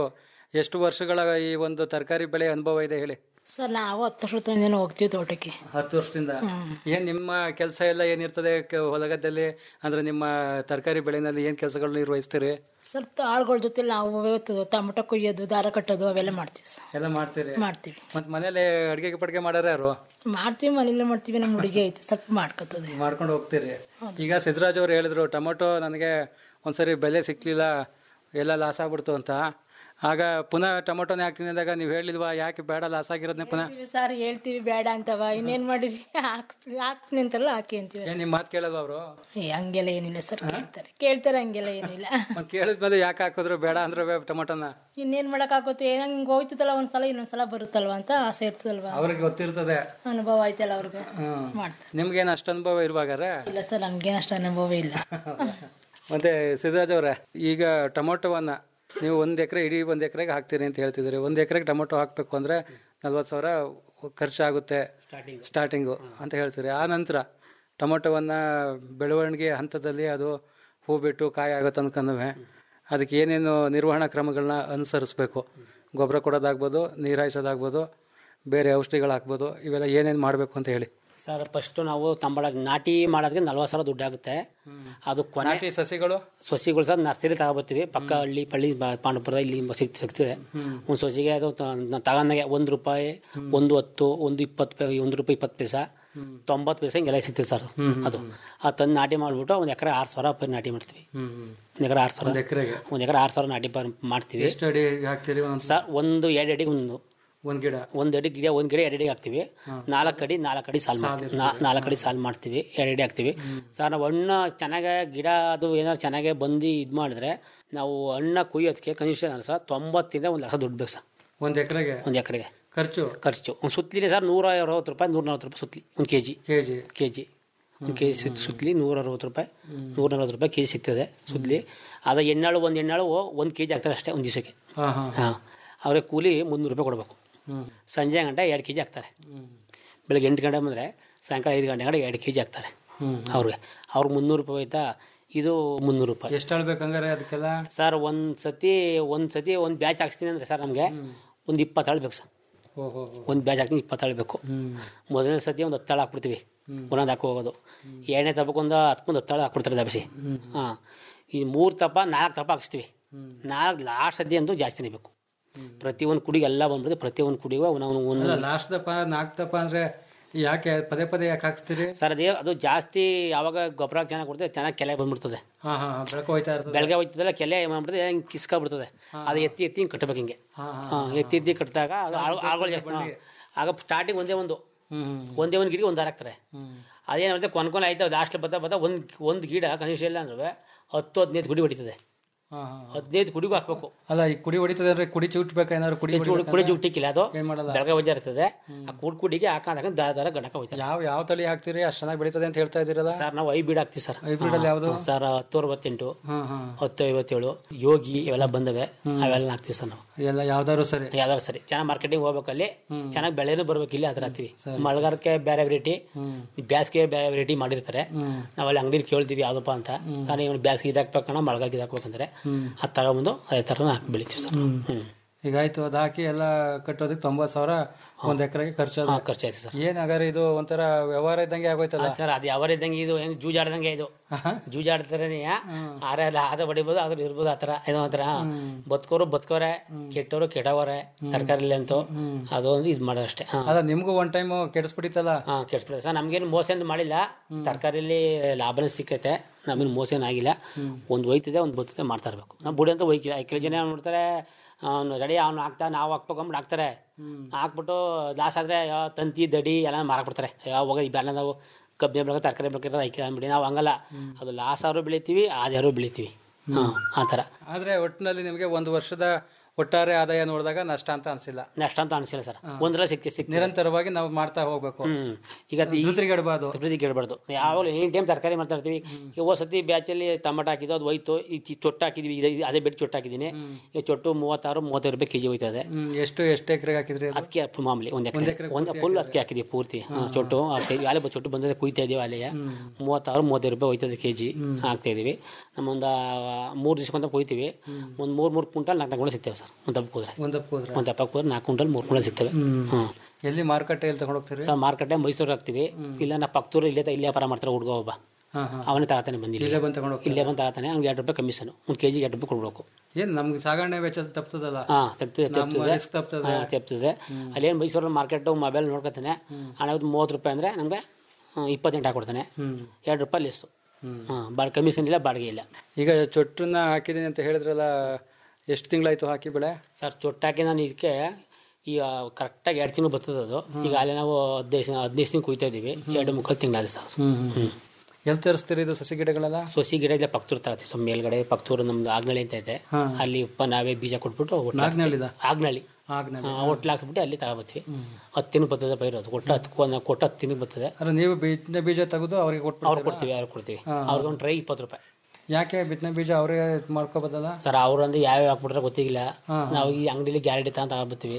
ಎಷ್ಟು ವರ್ಷಗಳ ಈ ಒಂದು ತರಕಾರಿ ಬೆಳೆ ಅನುಭವ ಇದೆ ಹೇಳಿ ಸರ್ ನಾವು ಹತ್ತು ವರ್ಷದಿಂದ ಹೋಗ್ತೀವಿ ತೋಟಕ್ಕೆ ಹತ್ತು ವರ್ಷದಿಂದ ಏನ್ ನಿಮ್ಮ ಕೆಲಸ ಎಲ್ಲ ಏನಿರ್ತದೆ ಕ- ಹೊಲಗದ್ದಲ್ಲಿ ಅಂದ್ರೆ ನಿಮ್ಮ ತರಕಾರಿ ಬೆಳೆನಲ್ಲಿ ಏನ್ ಕೆಲಸಗಳು ನಿರ್ವಹಿಸ್ತೀರಿ ಸರ್ ಆಳುಗಳ ಜೊತೆ ನಾವು ಇವತ್ತು ಟೊಮಟೊ ಕೊಯ್ಯೋದು ದಾರ ಕಟ್ಟೋದು ಅವೆಲ್ಲ ಮಾಡ್ತೀವಿ ಸರ್ ಎಲ್ಲ ಮಾಡ್ತೀರಿ ಮಾಡ್ತೀವಿ ಮತ್ ಮನೇಲಿ ಅಡ್ಗೆ ಪಡ್ಗೆ ಮಾಡಾರ ಯಾರು ಮಾಡ್ತೀವಿ ಮನೇಲಿ ಮಾಡ್ತೀವಿ ನಮ್ಮ ಹುಡುಗಿ ಐತೆ ಸ್ವಲ್ಪ ಮಾಡ್ಕೊತದೆ ಮಾಡ್ಕೊಂಡು ಹೋಗ್ತೀರಿ ಈಗ ಸಿದ್ದರಾಜ್ ಅವ್ರು ಹೇಳಿದ್ರು ಟೊಮೊಟೊ ನನಗೆ ಒಂದ್ಸರಿ ಬೆಲೆ ಸಿಕ್ಲಿಲ್ಲ ಎಲ್ಲ ಲಾಸ್ ಆಗ್ಬಿಡ್ತು ಅಂತ ಆಗ ಪುನಃ ಟೊಮೊಟೊನೇ ಹಾಕ್ತೀನಿ ಅಂದಾಗ ನೀವು ಹೇಳಿಲ್ವಾ ಯಾಕೆ ಬೇಡ ಲಾಸ್ ಆಗಿರೋದನ್ನೇ ಪುನಃ ಹೇಳ್ತೀವಿ ಸರ್ ಹೇಳ್ತೀವಿ ಬೇಡ ಅಂತವ ಇನ್ನೇನ್ ಮಾಡಿರಿ ಹಾಕ್ಸ್ತೀನಿ ಹಾಕ್ತೀನಿ ಅಂತಾರಲ್ಲ ಹಾಕಿ ಅಂತೀವಿ ಏನ್ ನಿಮ್ ಮಾತು ಕೇಳಲ್ವಾ ಅವರು ಏ ಹಂಗೆಲ್ಲ ಏನಿಲ್ಲ ಸರ್ ಕೇಳ್ತಾರೆ ಕೇಳ್ತಾರೆ ಹಂಗೆಲ್ಲ ಏನಿಲ್ಲ ಮತ್ ಕೇಳಿದ್ಮೇಲೆ ಯಾಕೆ ಹಾಕಿದ್ರು ಬೇಡ ಅಂದ್ರೆ ಟೊಮೊಟೊನ ಇನ್ನೇನ್ ಮಾಡಕ್ ಆಗುತ್ತೆ ನಂಗೆ ಹೋಯ್ತದಲ್ಲ ಒಂದ್ಸಲ ಇನ್ನೊಂದ್ಸಲ ಬರುತ್ತಲ್ವಾ ಅಂತ ಆಸೆ ಇರ್ತದಲ್ವಾ ಅವ್ರಿಗೆ ಗೊತ್ತಿರ್ತದೆ ಅನುಭವ ಆಯ್ತಲ್ಲ ಅವ್ರಿಗೆ ಹ್ಮ್ ಮಾಡ್ತಾರೆ ನಿಮ್ಗೇನು ಅಷ್ಟು ಅನುಭವ ಇರುವಾಗಾರೆ ಇಲ್ಲ ಸರ್ ನಮ್ಗೇನು ಅಷ್ಟು ಅನುಭವ ಇಲ್ಲ ಮತ್ತೆ ಸಿದ್ದರಾಜ್ ಅವರೇ ಈಗ ಟೊಮೊಟೊವನ್ನ ನೀವು ಒಂದು ಎಕರೆ ಇಡೀ ಒಂದು ಎಕರೆಗೆ ಹಾಕ್ತೀರಿ ಅಂತ ಹೇಳ್ತಿದ್ದೀರಿ ಒಂದು ಎಕರೆಗೆ ಟೊಮೊಟೊ ಹಾಕಬೇಕು ಅಂದರೆ ನಲ್ವತ್ತು ಸಾವಿರ ಖರ್ಚಾಗುತ್ತೆ ಸ್ಟಾರ್ಟಿಂಗು ಅಂತ ಹೇಳ್ತೀರಿ ಆ ನಂತರ ಟೊಮೊಟೊವನ್ನು ಬೆಳವಣಿಗೆ ಹಂತದಲ್ಲಿ ಅದು ಹೂ ಬಿಟ್ಟು ಕಾಯಿ ಆಗೋ ತನಕನೂ ಅದಕ್ಕೆ ಏನೇನು ನಿರ್ವಹಣಾ ಕ್ರಮಗಳನ್ನ ಅನುಸರಿಸ್ಬೇಕು ಗೊಬ್ಬರ ಕೊಡೋದಾಗ್ಬೋದು ನೀರು ಹಾಯಿಸೋದಾಗ್ಬೋದು ಬೇರೆ ಔಷಧಿಗಳು ಹಾಕ್ಬೋದು ಇವೆಲ್ಲ ಏನೇನು ಮಾಡಬೇಕು ಅಂತ ಹೇಳಿ ಸರ್ ಫಸ್ಟ್ ನಾವು ತಂಬಳ ನಾಟಿ ಮಾಡೋದಕ್ಕೆ ನಲ್ವತ್ತು ಸಾವಿರ ದುಡ್ಡು ಆಗುತ್ತೆ ಅದು ಕೊನೆ ನಾಟಿ ಸಸಿಗಳು ಸಸಿಗಳು ಸಹ ನರ್ಸರಿ ತಗೊಬರ್ತೀವಿ ಪಕ್ಕ ಹಳ್ಳಿ ಪಳ್ಳಿ ಬ- ಪಾಂಡವಪುರ ಇಲ್ಲಿ ಸಿಗ್ ಸಿಗ್ತದೆ ಒಂದು ಸಸಿಗೆ ಅದು ತಗೊಂಡಾಗೆ ಒಂದು ರೂಪಾಯಿ ಒಂದು ಹತ್ತು ಒಂದು ಇಪ್ಪತ್ತು ಪೈ ಒಂದು ರೂಪಾಯಿ ಇಪ್ಪತ್ತು ಪೈಸಾ ತೊಂಬತ್ತು ಪೈಸೆ ಹಿಂಗೆಲ್ಲ ಸಿಗ್ತದೆ ಸರ್ ಅದು ಅದು ತಂದು ನಾಟಿ ಮಾಡಿಬಿಟ್ಟು ಒಂದು ಎಕರೆ ಆರು ಸಾವಿರ ರೂಪಾಯಿ ನಾಟಿ ಮಾಡ್ತೀವಿ ಒಂದು ಎಕರೆ ಆರು ಸಾವಿರ ಎಕರೆಗೆ ಒಂದು ಎಕರೆ ಆರು ಸಾವಿರ ನಾಟಿ ಬ- ಮಾಡ್ತೀವಿ ಎಷ್ಟು ಅಡಿ ಹಾಕ್ತೀರಿ ಒಂದು ಸರ್ ಒಂದು ಎರಡು ಅಡಿಗೆ ಒಂದು ಒಂದು ಗಿಡ ಒಂದು ಅಡಿ ಗಿಡ ಒಂದು ಗಿಡ ಎರಡು ಅಡಿಗೆ ಹಾಕ್ತೀವಿ ನಾಲ್ಕು ಅಡಿ ನಾಲ್ಕು ಅಡಿ ಸಾಲು ಮಾಡ್ತೀವಿ ನಾ- ನಾಲ್ಕು ಅಡಿ ಸಾಲು ಮಾಡ್ತೀವಿ ಎರಡು ಅಡಿ ಹಾಕ್ತೀವಿ ಸರ್ ನಾವು ಹಣ್ಣು ಚೆನ್ನಾಗೆ ಗಿಡ ಅದು ಏನಾದ್ರು ಚೆನ್ನಾಗೆ ಬಂದು ಇದು ಮಾಡಿದ್ರೆ ನಾವು ಹಣ್ಣ ಕುಯ್ಯೋದಕ್ಕೆ ಕನಿಷ್ಠ ಅಂದ್ರೆ ಸರ್ ತೊಂಬತ್ತಿಂದ ಒಂದು ಲಕ್ಷ ದುಡ್ಡು ಬೇಕು ಸರ್ ಒಂದು ಎಕರೆಗೆ ಒಂದು ಎಕರೆಗೆ ಖರ್ಚು ಖರ್ಚು ಒಂದು ಸುತ್ತಲಿನೇ ಸರ್ ನೂರ ಅರವತ್ತು ರೂಪಾಯಿ ನೂರ ನಲ್ವತ್ತು ರೂಪಾಯಿ ಸುತ್ತಲಿ ಒಂದು K G K G K G ಒಂದು ಕೆ ಜಿ ಸುತ್ತಲಿ ನೂರ ಅರವತ್ತು ರೂಪಾಯಿ ನೂರ ನಲ್ವತ್ತು ರೂಪಾಯಿ ಕೆ ಜಿ ಸಿಗ್ತದೆ ಸುತ್ತಲಿ ಅದು ಎಣ್ಣಾಳು ಒಂದು ಎಣ್ಣಾಳು ಒಂದು ಕೆ ಜಿ ಹಾಕ್ತಾರೆ ಅಷ್ಟೇ ಒಂದು ದಿವಸಕ್ಕೆ ಹಾಂ ಹಾಂ ಹಾಂ ಅವ್ರಿಗೆ ಕೂಲಿ ಮುನ್ನೂರು ರೂಪಾಯಿ ಕೊಡಬೇಕು ಹ್ಮ್. ಸಂಜೆ ಗಂಟೆ ಎರಡು ಕೆ ಜಿ ಹಾಕ್ತಾರೆ ಬೆಳಗ್ಗೆ ಎಂಟು ಗಂಟೆ ಬಂದರೆ ಸಾಯಂಕಾಲ ಐದು ಗಂಟೆ ಗಂಟೆ ಎರಡು ಕೆ ಜಿ ಹಾಕ್ತಾರೆ ಅವ್ರಿಗೆ ಅವ್ರಿಗೆ ಮುನ್ನೂರು ರೂಪಾಯಿ ಹೋಯ್ತಾ ಇದು ಮುನ್ನೂರು ರೂಪಾಯಿ ಎಷ್ಟು ಅಳ್ಬೇಕಂಗಾರೆ ಅದಕ್ಕೆಲ್ಲ ಸರ್ ಒಂದು ಸತಿ ಒಂದು ಸತಿ ಒಂದು ಬ್ಯಾಚ್ ಹಾಕ್ಸ್ತೀನಿ ಅಂದರೆ ಸರ್ ನಮಗೆ ಒಂದು ಇಪ್ಪತ್ತು ಆಳು ಬೇಕು ಸರ್ ಓಹೋ ಒಂದು ಬ್ಯಾಚ್ ಹಾಕ್ತೀನಿ ಇಪ್ಪತ್ತು ಆಳು ಬೇಕು ಮೊದಲನೇ ಸತಿ ಒಂದು ಹತ್ತಾಳು ಹಾಕ್ಬಿಡ್ತೀವಿ ಒಂದೊಂದು ಹಾಕಿ ಹೋಗೋದು ಎರಡನೇ ತಪ್ಪಕ್ಕೆ ಒಂದು ಹತ್ಕೊಂದು ಹತ್ತಾಳು ಹಾಕ್ಬಿಡ್ತಾರೆ ದಬಸಿ ಹಾಂ ಈ ಮೂರು ತಪ್ಪ ನಾಲ್ಕು ತಪ್ಪ ಹಾಕ್ಸ್ತೀವಿ ನಾಲ್ಕು ಲಾಸ್ಟ್ ಸತಿ ಅಂತೂ ಜಾಸ್ತಿನೇ ಬೇಕು ಪ್ರತಿಯೊಂದು ಕುಡಿಗೆ ಎಲ್ಲ ಬಂದ್ಬಿಡುತ್ತೆ ಪ್ರತಿಯೊಂದು ಕುಡಿಗೂ ನಾವು ಒಂದು ಅಲ್ಲ ಲಾಸ್ಟ್ ದಪ್ಪ ನಾಲ್ಕು ದಪ್ಪ ಅಂದ್ರೆ ಯಾಕೆ ಪದೇ ಪದೇ ಯಾಕೆ ಹಾಕ್ಸ್ತೀರಿ ಸರ್ ಅದೇ ಅದು ಜಾಸ್ತಿ ಯಾವಾಗ ಗೊಬ್ಬರ ಚೆನ್ನಾಗಿ ಕೊಡ್ತದೆ ಚೆನ್ನಾಗಿ ಕೆಲೆ ಬಂದ್ಬಿಡ್ತದೆ ಹಾಂ ಹಾಂ ಬೆಳಕು ಹೋಯ್ತಾ ಇರ್ತದೆ ಬೆಳಗ್ಗೆ ಹೋಯ್ತದಲ್ಲ ಕೆಲೆ ಏನ್ ಮಾಡ್ಬಿಡ್ತದೆ ಹಿಂಗೆ ಕಿಸ್ಕೊಬಿಡ್ತದೆ ಅದು ಎತ್ತಿ ಎತ್ತಿ ಹಿಂಗೆ ಕಟ್ಟಬೇಕು ಹಿಂಗೆ ಹಾಂ ಎತ್ತಿ ಎತ್ತಿ ಕಟ್ಟಿದಾಗ ಅದು ಆಳ್- ಆಳ್ಗಳು ಜಾಸ್ತಿ ಹಾ. ಆಗ ಸ್ಟಾರ್ಟಿಂಗ್ ಒಂದೇ ಒಂದು ಒಂದೇ ಒಂದು ಗಿಡಕ್ಕೆ ಒಂದು ದಾರ ಹಾಕ್ತಾರೆ ಅದೇನಾಗುತ್ತೆ ಕೊನ್ಕೊನೆ ಆಯ್ತು ಲಾಸ್ಟ್ ಬರ್ತಾ ಬರ್ತಾ ಒಂದು ಒಂದು ಗಿಡ ಕನಿಷ್ಠ ಇಲ್ಲ ಅಂದ್ರೆ ಹತ್ತು ಹದಿನೈದು ಗುಡಿ ಹೊಡಿತದೆ ಹಾಂ ಹಾಂ ಹದಿನೈದು ಗುಡಿಗೂ ಹಾಕ್ಬೇಕು ಅಲ್ಲ ಈ ಕುಡಿ ಹೊಡಿತದೆ ಅಂದ್ರೆ ಕುಡಿ ಚುಟ್ಬೇಕಾ ಏನಾದ್ರು ಕುಡಿ ಕುಡಿ ಹೊಡಿಬೇಕಾ? ಕುಡಿ ಜುಟ್ಟಿಕ್ಕಿಲ್ಲ ಅದು ಏನ್ ಮಾಡಲ್ಲ ಬೆಳಗ್ಗೆ ವಜ್ಜ ಇರ್ತದೆ ಆ ಕುಡ್ ಕುಡಿಗೆ ಹಾಕೊಂಡಾಗ ದಾರ ದಾರ ಗಣಕ ಹೋಯ್ತಾರೆ ಯಾವ ಯಾವ ತಳಿ ಹಾಕ್ತೀರಿ ಅಷ್ಟು ಚೆನ್ನಾಗಿ ಬೆಳೀತದೆ ಅಂತ ಹೇಳ್ತಾ ಇದ್ದೀರಲ್ಲ ಸರ್ ನಾವು ಐ ಬೀಡ್ ಹಾಕ್ತೀವಿ ಸರ್ Hybrid ಅಲ್ಲಿ ಯಾವ್ದು? ಸರ್ ಹತ್ತು ಅರವತ್ತೆಂಟು ಹಾಂ ಹಾಂ ಹತ್ತು ಐವತ್ತೇಳು ಯೋಗಿ ಇವೆಲ್ಲ ಬಂದವೆ ಅವೆಲ್ಲ ಹಾಕ್ತೀವಿ ಸರ್ ನಾವು ಎಲ್ಲ ಯಾವ್ದಾದ್ರು ಸರಿ ಯಾವ್ದಾರು ಸರಿ ಚೆನ್ನಾಗಿ ಮಾರ್ಕೆಟಿಂಗ್ ಹೋಗ್ಬೇಕಲ್ಲಿ ಚೆನ್ನಾಗಿ ಬೆಳೆನೂ ಬರ್ಬೇಕು ಇಲ್ಲಿ ಅದ್ರ ಹಾಕ್ತಿವಿ ಮಳೆಗಾಲಕ್ಕೆ ಬೇರೆ ವೆರೈಟಿ ಬ್ಯಾಸ್ಗೆ ಬೇರೆ ವೆರೈಟಿ ಮಾಡಿರ್ತಾರೆ ನಾವಲ್ಲಿ ಅಂಗಡಿಲಿ ಕೇಳ್ತೀವಿ ಯಾವ್ದಪ್ಪ ಅಂತ ಸರ್ ನೀವು ಬ್ಯಾಸ್ಗೆ ಇದಾಕ್ಬೇಕಣ್ಣ ಮಳೆಗಾಲಕ್ಕೆ ಇದಾಕ್ಬೇಕಂದ್ರೆ ಅದು ತಗೊಂಬಂದು ಅದೇ ಥರ ಹಾಕಿ ಬೆಳಿತೀವಿ ಸರ್ ಹ್ಞೂ ಈಗ ಆಯ್ತು ಅದು ಹಾಕಿ ಎಲ್ಲ ಕಟ್ಟೋದಕ್ಕೆ ತೊಂಬತ್ತು ಸಾವಿರ ಒಂದ್ ಎಕರೆಗೆ ಖರ್ಚು ಹಾಂ ಖರ್ಚಾಯ್ತು ಸರ್ ಏನ್ ಹಾಗಾದ್ರೆ ಇದು ಒಂಥರ ವ್ಯವಹಾರ ಇದ್ದಂಗೆ ಆಗೋಯ್ತಲ್ಲ ಸರ್ ಅದು ಯಾವ ಇದ್ದಂಗೆ ಇದು ಏನು ಜೂಜಾಡ್ದಂಗೆ ಇದು ಜೂಜಾಡ್ತಾರೆ ಆರ ಆದ ಹೊಡಿಬೋದು ಅದ್ರ ಇರ್ಬೋದು ಆ ಥರ ಏನೋ ಒಂಥರ ಬದುಕೋರು ಬದುಕೋರೆ ಕೆಟ್ಟವರು ಕೆಟ್ಟವರೆ ತರಕಾರಿಲಿ ಅಂತೂ ಅದೊಂದು ಇದು ಮಾಡೋದು ಅಷ್ಟೇ ಹಾಂ ಅಲ್ಲ ನಿಮ್ಗೂ ಒನ್ ಟೈಮ್ ಕೆಡಿಸ್ಬಿಟ್ಟಿತ್ತಲ್ಲ ಹಾಂ ಕೆಡ್ಸ್ಬಿಡ ಸರ್ ನಮ್ಗೇನು ಮೋಸ ಏನು ಮಾಡಿಲ್ಲ ತರಕಾರಿಲಿ ಲಾಭನೇ ಸಿಕ್ಕೈತೆ ನಮಗೇನು ಮೋಸ ಏನು ಆಗಿಲ್ಲ ಒಂದು ಒಯ್ತಿದೆ ಒಂದು ಬರ್ತದೆ ಮಾಡ್ತಾ ಇರ್ಬೇಕು ನಾವು ಬುಡಿ ಅಂತ ಒಯ್ಕಿಲ್ಲ ಕೆಲವು ಜನ ಏನ್ ಮಾಡ್ತಾರೆ ಅವ್ನು ರೆಡಿ ಅವ್ನು ಹಾಕ್ತಾ ನಾವು ಹಾಕ್ಬೇಕು ಅಂದ್ಬಿಟ್ಟು ಹಾಕ್ತಾರೆ ಹಾಕ್ಬಿಟ್ಟು ಲಾಸ್ ಆದರೆ ತಂತಿ ದಡಿ ಎಲ್ಲ ಮಾರಾಕ್ಬಿಡ್ತಾರೆ ಯಾವ ಹೋಗಿ ಬ್ಯಾಲ ನಾವು ಕಬ್ಬಿನ ಬೆಳಗ್ಗೆ ತರಕಾರಿ ಬೆಳಗ್ಗೆ ಐಕಿಲ್ಲ ಅಂದ್ಬಿಡಿ ನಾವು ಹಂಗಲ್ಲ ಅದು ಲಾಸ್ ಆದ್ರೂ ಬೆಳಿತೀವಿ ಆದ್ಯಾರು ಬೆಳಿತೀವಿ ಹಾಂ ಆ ಥರ ಆದ್ರೆ ಒಟ್ಟಿನಲ್ಲಿ ನಿಮಗೆ ಒಂದು ವರ್ಷದ ಒಟ್ಟಾರೆ ಆದಾಯ ನೋಡಿದಾಗ ನಷ್ಟ ಅಂತ ಅನ್ಸಿಲ್ಲ ನೆಕ್ಸ್ಟ್ ಅಂತ ಅನಿಸಿಲ್ಲ ಸರ್ ಒಂದ್ರಲ್ಲಿ ಸಿಕ್ತಿ ಸಿಕ್ತಿ ನಿರಂತರವಾಗಿ ನಾವು ಮಾಡ್ತಾ ಹೋಗ್ಬೇಕು ಹ್ಮ್ ಈಗ ಈ- ಜೊತೆಗಿಡಬಾರ್ದು ಅಭಿವೃದ್ಧಿ ಕೇಳಬಾರ್ದು ಯಾವಾಗಲೂ ಎನಿ ಟೈಮ್ ತರಕಾರಿ ಮಾಡ್ತಾ ಇರ್ತೀವಿ ಈಗ ಹೋದ ಸತಿ ಬ್ಯಾಚಲ್ಲಿ ಟಮಾಟ ಹಾಕಿದ್ದು ಅದು ಹೋಯ್ತು ಈ ಚಿ- ಚೊಟ್ಟು ಹಾಕಿದ್ವಿ ಇದು- ಇದು- ಅದೇ ಬೆಟ್ಟು ಚೊಟ್ಟು ಹಾಕಿದ್ದೀನಿ ಈಗ ಚೊಟ್ಟು ಮೂವತ್ತಾರು ಮೂವತ್ತೈದು ರೂಪಾಯಿ ಕೆಜಿ ಹೋಯ್ತದೆ ಹ್ಮ್, ಎಷ್ಟು ಎಷ್ಟು ಎಕರೆಗೆ ಹಾಕಿದ್ರಿ ಅದು? ಅದಕ್ಕೆ ಮಾಮೂಲಿ ಒಂದು ಎಕರೆ ಒಂದು ಫುಲ್ ಅದಕ್ಕೆ ಹಾಕಿದ್ವಿ ಪೂರ್ತಿ ಹಾ, ಚೊಟ್ಟು ಹಾಕ್ತೀವಿ ಅಲ್ಲೇ ಚೊಟ್ಟು ಬಂದದೆ ಕುಯ್ತಾ ಇದೀವಿ ಅಲ್ಲೇ ಮೂವತ್ತಾರು ಮೂವತ್ತೈದು ರೂಪಾಯಿ ಹೋಯ್ತದೆ ಕೆ ಜಿ ಹಾಕ್ತಾ ಇದೀವಿ ನಮ್ಮೊಂದು ಮೂರು ದಿವಸಕ್ಕೊಂತ ಕೊಯ್ತೀವಿ ಒಂದು ಮೂರು ಮೂರು ಕ್ವಿಂಟಲ್ ನಾಲ್ಕು ತಗೊಂಡು ಸಿಗ್ತೇವೆ ಸರ್ ಸರ್ ಒಂದು ದಪ್ಪಕ್ಕೆ ಹೋದ್ರೆ ಒಂದಕ್ಕೆ ಹೋದ್ರೆ ಒಂದು ದಪ್ಪಕ್ಕೆ ಹೋದ್ರೆ ನಾಲ್ಕು ಕುಂಟಲ್ ಮೂರು ಕುಂಟಲ್ ಸಿಗ್ತವೆ ಹಾಂ ಎಲ್ಲಿ ಮಾರುಕಟ್ಟೆಯಲ್ಲಿ ತಗೊಂಡು ಹೋಗ್ತೀರಿ ಸರ್ ಮಾರ್ಕೆಟೆ ಮೈಸೂರು ಹಾಕ್ತೀವಿ ಇಲ್ಲ ನಾ ಪಕ್ಕದೂರು ಇಲ್ಲೇ ತ- ಇಲ್ಲೇ ವ್ಯಾಪಾರ ಮಾಡ್ತಾರೆ ಹುಡುಗ ಒಬ್ಬ ಹಾಂ ಹಾಂ ಅವನೇ ತಗೋತಾನೆ ಬಂದಿಲ್ಲ ಇಲ್ಲೇ ಬಂದು ತಗೊಂಡು ಹೋಗ್ತೀರಿ ಇಲ್ಲೇ ಬಂದು ತಗೋತಾನೆ ಅವ್ನಿಗೆ ಎರಡು ರೂಪಾಯಿ ಕಮಿಷನ್ ಒಂದು ಕೆ ಜಿಗೆ ಎರಡು ರೂಪಾಯಿ ಕೊಡ್ಬೇಕು ಏನು ನಮ್ಗೆ ಸಾಗಣೆ ವೆಚ್ಚ ತಪ್ತದಲ್ಲ ಹಾಂ ತೆಗ್ತದೆ ನಮ್ಮ ತೆಗ್ತದೆ risk ತಪ್ತದೆ. ಹಾಂ, ತೆಗ್ತದೆ ಅಲ್ಲೇನು ಮೈಸೂರಲ್ಲಿ ಮಾರ್ಕೆಟು ಮೊಬೈಲ್ ನೋಡ್ಕೊತಾನೆ ಹಣ ಮೂವತ್ತು ರೂಪಾಯಿ ಅಂದರೆ ನಮಗೆ ಇಪ್ಪತ್ತೆಂಟು ಹಾಕೊಡ್ತಾನೆ ಎರಡು ರೂಪಾಯಿ ಲೆಸ್ಸು ಹಾಂ ಬಾಡ್ ಕಮಿಷನ್ ಇಲ್ಲ ಬಾಡಿಗೆ ಇಲ್ಲ ಈಗ ಚೊಟ್ಟನ್ನ ಹಾಕಿದ್ದೀನಿ ಅಂತ ಹೇಳಿದ್ರಲ್ಲ ಎಷ್ಟು ತಿಂಗಳಾಯ್ತು ಹಾಕಿ ಬೆಳೆ ಸರ್ ಚೊಟ್ಟಾಕಿ ನಾನು ಇದಕ್ಕೆ ಈಗ ಕರೆಕ್ಟಾಗಿ ಎರಡು ತಿಂಗಳು ಬರ್ತದೆ ಅದು ಈಗ ಅಲ್ಲೇ ನಾವು ಹದಿನೈದು ಹದಿನೈದು ತಿಂಗಳು ಕುಯ್ತಾ ಇದ್ದೀವಿ ಎರಡು ಮುಕ್ಕಾಲು ತಿಂಗಳಾದ ಸರ್ ಹ್ಞೂ ಎಲ್ಲಿ ತರಿಸ್ತೀರಿ ಇದು ಸಸಿ ಗಿಡಗಳೆಲ್ಲ ಸೊಸಿ ಗಿಡ ಇಲ್ಲ ಪಕ್ತೂರು ತಗತ್ತೀವಿ ಸ್ವಲ್ಪ ಮೇಲ್ಗಡೆ ಪಕ್ತೂರು ನಮ್ದು ಆಗ್ನಳ್ಳಿ ಅಂತ ಐತೆ ಅಲ್ಲಿ ಉಪ್ಪ ನಾವೇ ಬೀಜ ಕೊಟ್ಬಿಟ್ಟು ಒಟ್ಟು ನಾಗ್ನಳ್ಳಿದ? ಆಗ್ನಳ್ಳಿ ಆಗ್ನಳ್ಳಿ. ಒಟ್ಲು ಹಾಕ್ಸ್ಬಿಟ್ಟು ಅಲ್ಲಿ ತಗೊಬತ್ತೀವಿ ಹತ್ತು ತಿಂಗಳು ಬರ್ತದೆ ಪೈರು ಅದು ಕೊಟ್ಟು ಹತ್ತು ಕೊ- ಕೊಟ್ಟು ಹತ್ತು ತಿಂಗಳು ಬರ್ತದೆ ಅಲ್ಲ ನೀವು ಬಿತ್ತನೆ ಬೀಜ ತೆಗೆದು ಅವ್ರಿಗೆ ಅವ್ರು ಕೊಟ್ಬಿಡ್ತೀರಾ ಕೊಡ್ತೀವಿ ಅವ್ರು ಕೊಡ್ತೀವಿ ಅವ್ರಿಗೆ ಒಂದು ಟ್ರೈ ಇಪ್ಪತ್ತು ರೂಪಾಯಿ ಯಾಕೆ ಬಿತ್ತನೆ ಬೀಜ ಅವರೇ ಮಾಡ್ಕೋಬೋದಲ್ಲ ಸರ್ ಅವ್ರು ಅಂದ್ರೆ ಯಾವ್ಯಾವ ಹಾಕ್ಬಿಟ್ರೆ ಗೊತ್ತಿಲ್ಲ ನಾವು ಈ ಅಂಗಡಿಲಿ ಗ್ಯಾರಂಟಿ ತಗೊಂಡ್ ತಗೊಬತ್ತೀವಿ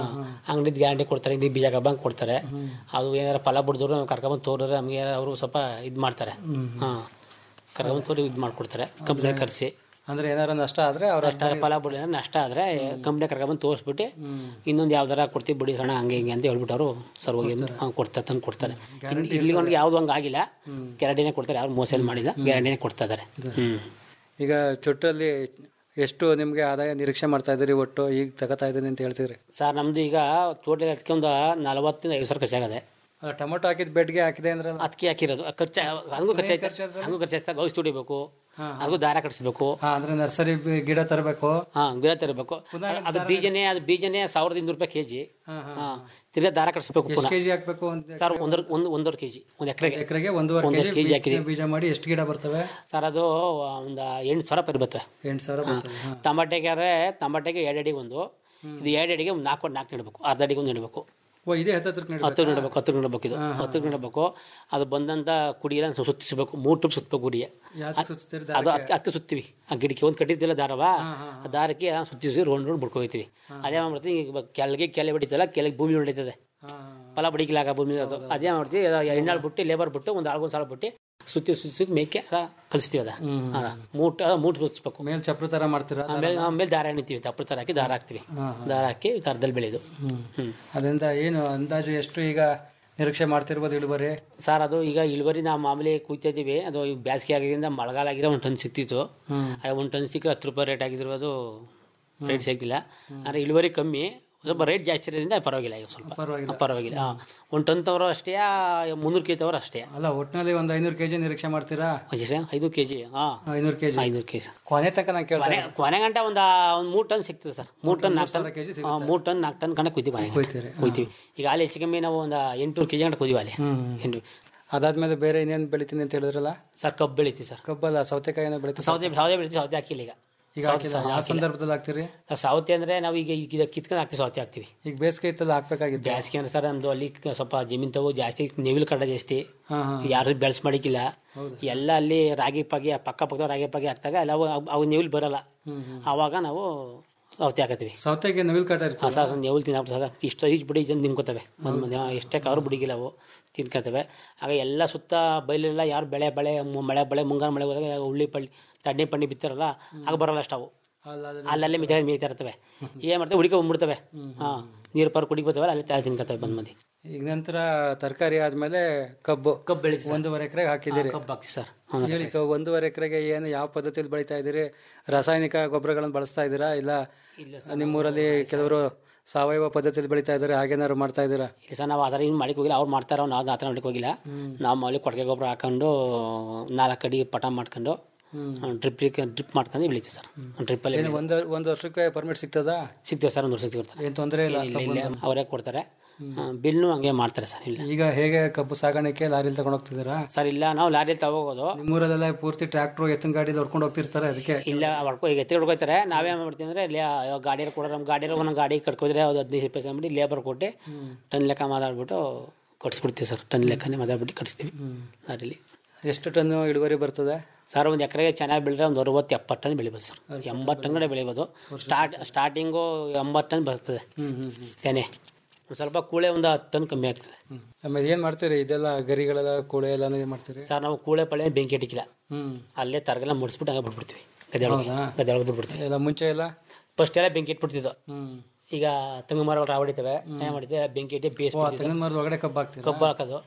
ಅಂಗಡಿ ಗ್ಯಾರಂಟಿ ಕೊಡ್ತಾರೆ ಇದು ಬೀಜ ಕಬ್ಬಂಗ್ ಕೊಡ್ತಾರೆ ಅದು ಏನಾರ ಫಲ ಬಿಡಿದ್ರು ನಾವು ಕರ್ಕೊಂಬಂದು ತೋರಿದ್ರೆ ನಮಗೆ ಅವರು ಸ್ವಲ್ಪ ಇದು ಮಾಡ್ತಾರೆ ಹಾಂ ಕರ್ಕೊಂಬಂದು ತೋರಿ ಇದು ಮಾಡ್ಕೊಡ್ತಾರೆ ಕಂಪ್ನಿ ಕರೆಸಿ ಅಂದ್ರೆ ಏನಾರ ನಷ್ಟ ಆದ್ರೆ ಅವ್ರ ನಷ್ಟ ಫಲ ಬಿಡಿ ನಷ್ಟ ಆದರೆ ಕಂಪ್ನಿ ಕರ್ಕೊಂಬಂದು ತೋರಿಸ್ಬಿಟ್ಟು ಇನ್ನೊಂದು ಯಾವ್ದಾರ ಕೊಡ್ತೀವಿ ಬಿಡಿ ಸಣ್ಣ ಹಂಗೆ ಹಿಂಗೆ ಅಂತ ಹೇಳ್ಬಿಟ್ಟು ಅವರು ಸರ್ ಹೋಗಿ ಹಾಂ ಕೊಡ್ತಾರೆ ತಂದು ಕೊಡ್ತಾರೆ ಇಲ್ಲಿಗೊಂದು ಯಾವುದು ಹಂಗೆ ಆಗಿಲ್ಲ ಗ್ಯಾರಂಟಿನೇ ಕೊಡ್ತಾರೆ ಯಾರು ಮೋಸ ಮಾಡಿಲ್ಲ ಗ್ಯಾರಂಟಿನೇ ಕೊಡ್ತಾ ಇದ್ದಾರೆ ಹ್ಞೂ ಈಗ ಚೊಟ್ಟಲ್ಲಿ ಎಷ್ಟು ನಿಮ್ಗೆ ಆದಾಯ ನಿರೀಕ್ಷೆ ಮಾಡ್ತಾ ಇದ್ದೀರಿ ಒಟ್ಟು ಈಗ ತಗೋತಾ ಇದ್ದೀನಿ ಅಂತ ಹೇಳ್ತೀರಿ ಸರ್ ನಮ್ದು ಈಗ ಟೋಟಲ್ ಅದಕ್ಕೆ ಒಂದು ನಲವತ್ತಿಂದ ಐವತ್ತು ಸಾವಿರ ಖರ್ಚಾಗದೆ ಅಲ್ಲ, ಟೊಮೊಟೊ ಹಾಕಿದ್ ಬೆಡ್ಗೆ ಹಾಕಿದೆ ಅಂದ್ರಲ್ಲ ಅದಕ್ಕೆ ಹಾಕಿರೋದು ಖರ್ಚು ಹಂಗೂ ಖರ್ಚಾಯ್ತು ಹಂಗೂ ಖರ್ಚಾಯ್ತು ಔಷಧಿ ಹೊಡಿಬೇಕು ಅದಕ್ಕೂ ದಾರ ಕಟ್ಸ್ಬೇಕು ಹಾ ಅಂದ್ರೆ ನರ್ಸರಿ ಗಿಡ ತರಬೇಕು ಹಾಂ ಗಿಡ ತರಬೇಕು ಅದು ಬೀಜನೇ ಅದು ಬೀಜನೇ ಸಾವಿರದ ಇನ್ನೂರು ರೂಪಾಯಿ ಕೆಜಿ ಹಾಂ ತಿರ್ಗಾ ದಾರ ಕಟ್ಸ್ಬೇಕು ಪುನಃ ಕೆಜಿ ಹಾಕ್ಬೇಕು ಅಂತ ಸರ್ ಒಂದರ ಒಂದು ಒಂದೂವರೆ ಕೆಜಿ ಒಂದು ಎಕರೆಗೆ ಎಕರೆಗೆ ಒಂದೂವರೆ ಒಂದೂವರೆ ಕೆಜಿ ಕೆಜಿ ಹಾಕಿದೀವಿ ಬೀಜ ಮಾಡಿ ಎಷ್ಟು ಗಿಡ ಬರ್ತವೆ ಸರ್ ಅದು ಒಂದು ಎಂಟು ಸಾವಿರ ಪರಿ ಬರ್ತವೆ ಎಂಟು ಸಾವಿರ ಬರ್ತವೆ ಹಾ. ಟಮಾಟೆಗೆ ಟಮಾಟೆಗೆ ಎರಡು ಅಡಿಗೆ ಒಂದು ಇದು ಎರಡು ಅಡಿಗೆ ಒಂದು ನಾಲ್ಕು ನಾಲ್ಕು ನೆಡಬೇಕು ಅರ್ಧ ಅಡಿಗೆ ಒಂದು ನೆಡಬೇಕು ಓ ಇದೇ ಹತ್ತತ್ರಕ್ಕೆ ನೆಡ್ಬೇಕಾ? ಹತ್ತು ನೆಡಬೇಕು ಹತ್ತು ನೆಡಬೇಕು ಇದು ಹತ್ತು ನೆಡಬೇಕು ಅದು ಬಂದಂತ ಕುಡಿಯೆಲ್ಲ ಸು- ಸುತ್ತಿಸ್ಬೇಕು ಮೂರು ಟ್ರಿಪ್ ಸುತ್ತಬೇಕು ಕುಡಿಯ ಯಾವ್ದಕ್ಕೆ ಸುತ್ತೀರಿ ಅದು ಅದಕ್ಕೆ ಅದಕ್ಕೆ ಸುತ್ತೀವಿ ಆ ಗಿಡಕ್ಕೆ ಒಂದು ಕಟ್ಟಿದ್ದಿಲ್ಲ ದಾರವ ಆ ದಾರಕ್ಕೆ ಸುತ್ತಿಸಿ ರೌಂಡ್ ರೌಂಡ್ ಬಿಡ್ಕೊಯ್ತೀವಿ ಅದೇ ಮಾಡ್ತೀವಿ ಈಗ ಕೆಳಗೆ ಕೆಲೆ ಬಡಿತಲ್ಲ ಕೆಳಗೆ ಭೂಮಿ ಹೊಡಿತದೆ ಫಲ ಬಡಿಕಲಾಗ ಭೂಮಿ ಅದು ಅದೇ ಮಾಡ್ತೀವಿ ಎಣ್ಣಾಳು ಬಿಟ್ಟು ಲೇಬರ್ ಬಿಟ್ಟು ಒಂದು ಆಳ್ಗೊಂದು ಸಾಲ ಬಿಟ್ಟು ಸುತ್ತಿ ಸುತ್ತಿ ಸುತ್ತಿ ಮೇಕೆ ಅದ ಕಲಿಸ್ತೀವಿ ಅದ ಅದ ಮೂಟ್ ಅದ ಮೂಟ್ ಸುತ್ತಿಸ್ಬೇಕು ಮೇಲ್ ಚಪ್ರ ತರ ಮಾಡ್ತೀರಾ ಆಮೇಲೆ ಆಮೇಲೆ ದಾರ ಎಣಿತೀವಿ ತಪ್ಪು ತರ ಹಾಕಿ ದಾರ ಹಾಕ್ತೀವಿ ದಾರ ಹಾಕಿ ದಾರದಲ್ಲಿ ಬೆಳೆಯೋದು ಹ್ಮ್ ಅದರಿಂದ ಏನು ಅಂದಾಜು ಎಷ್ಟು ಈಗ ನಿರೀಕ್ಷೆ ಮಾಡ್ತಿರ್ಬೋದು ಇಳುವರಿ ಸರ್ ಅದು ಈಗ ಇಳುವರಿ ನಾವು ಮಾಮೂಲಿ ಕುಯ್ತಾ ಇದೀವಿ ಅದು ಈಗ ಬೇಸಿಗೆ ಆಗಿದ್ದರಿಂದ ಮಳೆಗಾಲ ಆಗಿರೋ ಒಂದು ಟನ್ ಸಿಕ್ತಿತ್ತು ಆ ಒಂದು ಟನ್ ಸಿಕ್ಕರೆ ಹತ್ತು ರೂಪಾಯಿ ರೇಟ್ ಆಗಿದ್ರು ಅದು ರೇಟ್ ಸಿಗ್ತಿಲ್ಲ ಅಂದರೆ ಇಳುವರಿ ಕಮ್ಮಿ ಸ್ವಲ್ಪ ರೇಟ್ ಜಾಸ್ತಿ ಇರೋದ್ರಿಂದ ಪರವಾಗಿಲ್ಲ ಈಗ ಸ್ವಲ್ಪ ಪರವಾಗಿಲ್ಲ. ಪರವಾಗಿಲ್ಲ ಹಾಂ ಒಂದು ಟನ್ ತವರು ಅಷ್ಟೇ ಮುನ್ನೂರು ಕೆ ತವರು ಅಷ್ಟೇ ಅಲ್ಲ ಒಟ್ಟಿನಲ್ಲಿ ಒಂದು ಐನೂರು ಕೆಜಿ ನಿರೀಕ್ಷೆ ಮಾಡ್ತೀರಾ ಐದು ಕೆ ಜಿ ಹಾಂ ಐನೂರು ಕೆಜಿ ಐನೂರು ಕೆ ಜಿ ಕೊನೆ ತನಕ ನಾನು ಕೇಳ್ತಾ ಕೊನೆ ಕೊನೆ ಗಂಟೆ ಒಂದು ಒಂದು ಮೂರು ಟನ್ ಸಿಗ್ತದೆ ಸರ್ ಮೂರು ಟನ್ ನಾಲ್ಕು ಟನ್ kg ಹಾಂ ಮೂರು ಟನ್ ನಾಲ್ಕು ಟನ್ ಗಂಟೆ ಕುಯ್ತೀವಿ ಮನೆಗೆ ಕೊಯ್ತೀರಿ. ಕುಯ್ತೀವಿ ಈಗ ಅಲ್ಲಿ ಹೆಚ್ಚು ಕಮ್ಮಿ ನಾವು ಒಂದು ಎಂಟುನೂರು ಕೆ ಜಿ ಗಂಟೆ ಕುಯ್ತೀವಿ ಅಲ್ಲಿ ಎಂಟು ಅದಾದ್ಮೇಲೆ ಬೇರೆ ಇನ್ನೇನು ಬೆಳಿತೀನಿ ಅಂತ ಹೇಳಿದ್ರಲ್ಲ ಸರ್ ಕಬ್ಬು ಬೆಳಿತೀವಿ ಸರ್ ಕಬ್ಬಲ್ಲ ಸೌತೆಕಾಯಿ ಏನೋ ಬೆಳಿತೀನಿ ಸೌದೆ ಸೌದೆ ಬೆಳಿತೀವಿ ಸೌದೆ ಹಾಕಿಲ್ಲ ಈಗ ಈಗ ಹಾಕಿಲ್ಲ ಯಾವ ಸಂದರ್ಭದಲ್ಲಿ ಹಾಕ್ತೀರಿ ನಾವು ಸೌತೆ ಅಂದ್ರೆ ನಾವು ಈಗ ಈಗ ಕಿತ್ಕೊಂಡು ಹಾಕ್ತೀವಿ ಸೌತೆ ಹಾಕ್ತೀವಿ ಈಗ ಬೇಸಿಗೆ ಇತ್ತಲ್ಲ ಹಾಕ್ಬೇಕಾಗಿತ್ತು ಜಾಸ್ತಿ ಅಂದ್ರೆ ಸರ್ ನಮ್ದು ಅಲ್ಲಿ ಕ- ಸ್ವಲ್ಪ ಜಮೀನ್ ತಗೋ ಜಾಸ್ತಿ ನೆವಿಲ್ ಕಡ ಜಾಸ್ತಿ ಹಾ ಹಾ ಯಾರು ಬೆಳೆಸ್ ಮಾಡಿಕ್ಕಿಲ್ಲ ಎಲ್ಲ ಅಲ್ಲಿ ರಾಗಿ ಪಾಗಿ ಪಕ್ಕ ಪಕ್ಕ ರಾಗಿ ಪಾಗಿ ಹಾಕ್ದಾಗ ಎಲ್ಲ ಅವು ಅವು ನೆವಿಲ್ ಬರಲ್ಲ ಆವಾಗ ನಾವು ಸೌತೆ ಹಾಕತ್ತೀವಿ ಸೌತೆಗೆ ನವಿಲ್ ಕಾಟ ಹಾಂ ಇರ್ತದೆ ಸರ್ ನೆವಿಲ್ ತಿನ್ನಕ್ಕೆ ಸರ್ ಇಷ್ಟು ಈಜು ಬಿಡಿ ಇದನ್ನು ತಿನ್ಕೋತವೆ ಒಂದು ಮಂದಿ ಎಷ್ಟೇ ಕವರು ಬಿಡಿಗಿಲ್ಲ ಅವು ತಿನ್ಕೋತವೆ ಆಗ ಎಲ್ಲ ಸುತ್ತ ಬೈಲೆಲ್ಲ ಯಾರು ಬೆಳೆ ಬೆಳೆ ಮು- ಮಳೆ ಬೆಳೆ ಮುಂಗಾರು ಮಳೆ ಹೋದಾಗ ಉಳ್ಳಿ ಪಳ್ಳಿ ತಣ್ಣೆ ಪಣ್ಣಿ ಬಿತ್ತಾರಲ್ಲ ಆಗ ಬರಲ್ಲ ಅಷ್ಟು ಅವು ಅಲ್ಲ ಅದು ಅಲ್ಲಲ್ಲೇ ಮಿತ ಮೇಯ್ತಾ ಇರ್ತವೆ ಏನ್ ಮಾಡ್ತವೆ ಹುಡುಕ ಬಂದ್ಬಿಡ್ತವೆ ಹಾ ನೀರು ಪಾರು ಕುಡಿಗೆ ಬರ್ತಾವಲ್ಲ ಅಲ್ಲಿ ತಾಯಿ ತಿನ್ಕೋತವೆ ಬಂದ್ ಮಂದಿ ಈಗ ನಂತರ ತರಕಾರಿ ಆದ್ಮೇಲೆ ಕಬ್ಬು ಕಬ್ಬು ಬೆಳಿತೀವಿ ಒಂದೂವರೆ ಎಕರೆಗೆ ಹಾಕಿದ್ದೀರಿ ಕಬ್ಬು ಹಾಕ್ತೀವಿ ಸರ್ ಹೇಳಿ ಕ- ಒಂದೂವರೆ ಎಕರೆಗೆ ಏನು ಯಾವ ಪದ್ಧತಿಯಲ್ಲಿ ಬೆಳಿತಾ ಇದ್ದೀರಿ ರಾಸಾಯನಿಕ ಗೊಬ್ಬರಗಳನ್ನು ಬಳಸ್ತಾ ಇದ್ದೀರಾ ಇಲ್ಲ ನಿಮ್ಮೂರಲ್ಲಿ ಕೆಲವರು ಸಾವಯವ ಪದ್ಧತಿಯಲ್ಲಿ ಬೆಳಿತಾ ಇದ್ದಾರೆ ಹಾಗೇನಾದ್ರು ಮಾಡ್ತಾ ಇದ್ದೀರಾ ಇಲ್ಲ ಸರ್ ನಾವು ಅದರ ಏನು ಮಾಡಿಕ್ ಹೋಗಿಲ್ಲ ಅವ್ರು ಮಾಡ್ತಾರೋ ನಾವು ಆ ಥರ ಮಾಡಿಕ್ ಹೋಗಿಲ್ಲ ನಾವು ಮಾಮೂಲಿ ಕೊಟ್ಟಿಗೆ ಗೊಬ್ಬರ ಹಾಕೊಂಡು ನಾಲ್ಕು ಅಡಿ ಪಟ ಮಾಡ್ಕೊಂಡು ಡ್ರಿಪ್ ಡ್ರಿಪ್ ಮಾಡ್ಕೊಂಡು ಬೆಳಿತೀವಿ ಸರ್ ಡ್ರಿಪ್ಪಲ್ಲಿ ಏನು ಒಂದು ಒಂದು ವರ್ಷಕ್ಕೆ ಪರ್ಮಿಟ್ ಸಿಗ್ತದಾ ಸಿಗ್ತೇವೆ ಸರ್ ಒಂದು ವರ್ಷ ಕೊಡ್ತಾರೆ ಏನು ತೊಂದರೆ ಇಲ್ಲ ಇಲ್ಲ ಇಲ್ಲ ಅವರೇ ಕೊಡ್ತಾರೆ ಬಿಲ್ನು ಹಂಗೆ ಮಾಡ್ತಾರೆ ಸರ್ ಇಲ್ಲ ಈಗ ಹೇಗೆ ಕಬ್ಬು ಸಾಗಾಣಿಕೆ ಲಾರಿಲಿ ತಗೊಂಡು ಹೋಗ್ತಿದ್ದೀರಾ ಸರ್ ಇಲ್ಲ ನಾವು ಲಾರಿಯಲ್ಲಿ ತಗೋಗೋದು ನಿಮ್ಮೂರಲ್ಲೆಲ್ಲ ಪೂರ್ತಿ ಟ್ರ್ಯಾಕ್ಟ್ರು ಎತ್ತಿನ ಗಾಡಿಲಿ ಹೊಡ್ಕೊಂಡು ಹೋಗ್ತಿರ್ತಾರೆ ಅದಕ್ಕೆ ಇಲ್ಲ ಹೊಡ್ಕೊ ಈಗ ಎತ್ತಿ ಹೊಡ್ಕೋತಾರೆ ನಾವೇ ಮಾಡ್ತೀವಿ ಅಂದ್ರೆ ಇಲ್ಲಿ ಗಾಡಿಯಲ್ಲಿ ಕೊಡೋ ನಮ್ಮ ಗಾಡಿಯಲ್ಲಿ ಒಂದೊಂದು ಗಾಡಿ ಕಟ್ಕೋದ್ರೆ ಅದು ಹದಿನೈದು ರೂಪಾಯಿ ಸಂಬಡಿ ಲೇಬರ್ ಕೊಟ್ಟು ಟನ್ ಲೆಕ್ಕ ಮಾತಾಡ್ಬಿಟ್ಟು ಕಟ್ಸ್ಬಿಡ್ತೀವಿ ಸರ್ ಟನ್ ಲೆಕ್ಕನೇ ಮಾತಾಡ್ಬಿಟ್ಟು ಕಟ್ಸ್ತೀವಿ ಲಾರಿಲಿ ಎಷ್ಟು ಟನ್ ಇಳುವರಿ ಬರ್ತದೆ ಸರ್ ಒಂದು ಎಕರೆಗೆ ಚೆನ್ನಾಗಿ ಬೆಳೆದ್ರೆ ಒಂದು ಅರವತ್ತು ಎಪ್ಪತ್ತು ಟನ್ ಬೆಳಿಬೋದು ಸರ್ ಎಂಬತ್ತು ಟನ್ ಕಡೆ ಬೆಳಿಬೋದು ಸ್ಟಾರ್ಟ್ ಸ್ಟಾರ್ಟಿಂಗು ಎಂಬತ್ತು ಟನ್ ಬರ್ತದೆ ತೆನೆ ಒಂದು ಸ್ವಲ್ಪ ಕೂಳೆ ಒಂದು ಹತ್ತು ಟನ್ ಕಮ್ಮಿ ಆಗ್ತದೆ ಆಮೇಲೆ ಏನು ಮಾಡ್ತೀರಿ ಇದೆಲ್ಲ ಗರಿಗಳೆಲ್ಲ ಕೂಳೆ ಎಲ್ಲ ಏನು ಮಾಡ್ತೀರಿ ಸರ್ ನಾವು ಕೂಳೆ ಪಳೆ ಬೆಂಕಿ ಇಟ್ಟಿಕ್ಕಿಲ್ಲ ಹ್ಮ್ ಅಲ್ಲೇ ತರಗೆಲ್ಲ ಮುಡಿಸ್ಬಿಟ್ಟು ಹಂಗೆ ಬಿಟ್ಬಿಡ್ತೀವಿ ಗದ್ದೆ ಒಳಗೆ ಗದ್ದೆ ಒಳಗೆ ಬಿಟ್ಬಿಡ್ತೀವಿ ಎಲ್ಲ ಮುಂಚೆ ಎಲ್ಲ ಫಸ್ಟ್ ಎಲ್ಲ ಬೆಂಕಿ ಇಟ್ಬಿಡ್ತಿದ್ದು ಈಗ ತೆಂಗು ಮರ ರಾವ್ ಹೊಡಿತವೆ ಏನ್ ಮಾಡ್ತೀವಿ ಬೆಂಕಿ ಇಟ್ಟು ಬೇಯಿಸ್ಬಿಡ್ತಿದ್ದು ತೆಂಗಿನ ಮರದ ಒಳಗಡೆ ಕಬ್ಬು ಹಾಕ್ತೀರಾ ಕಬ್ಬು ಹಾಕೋದು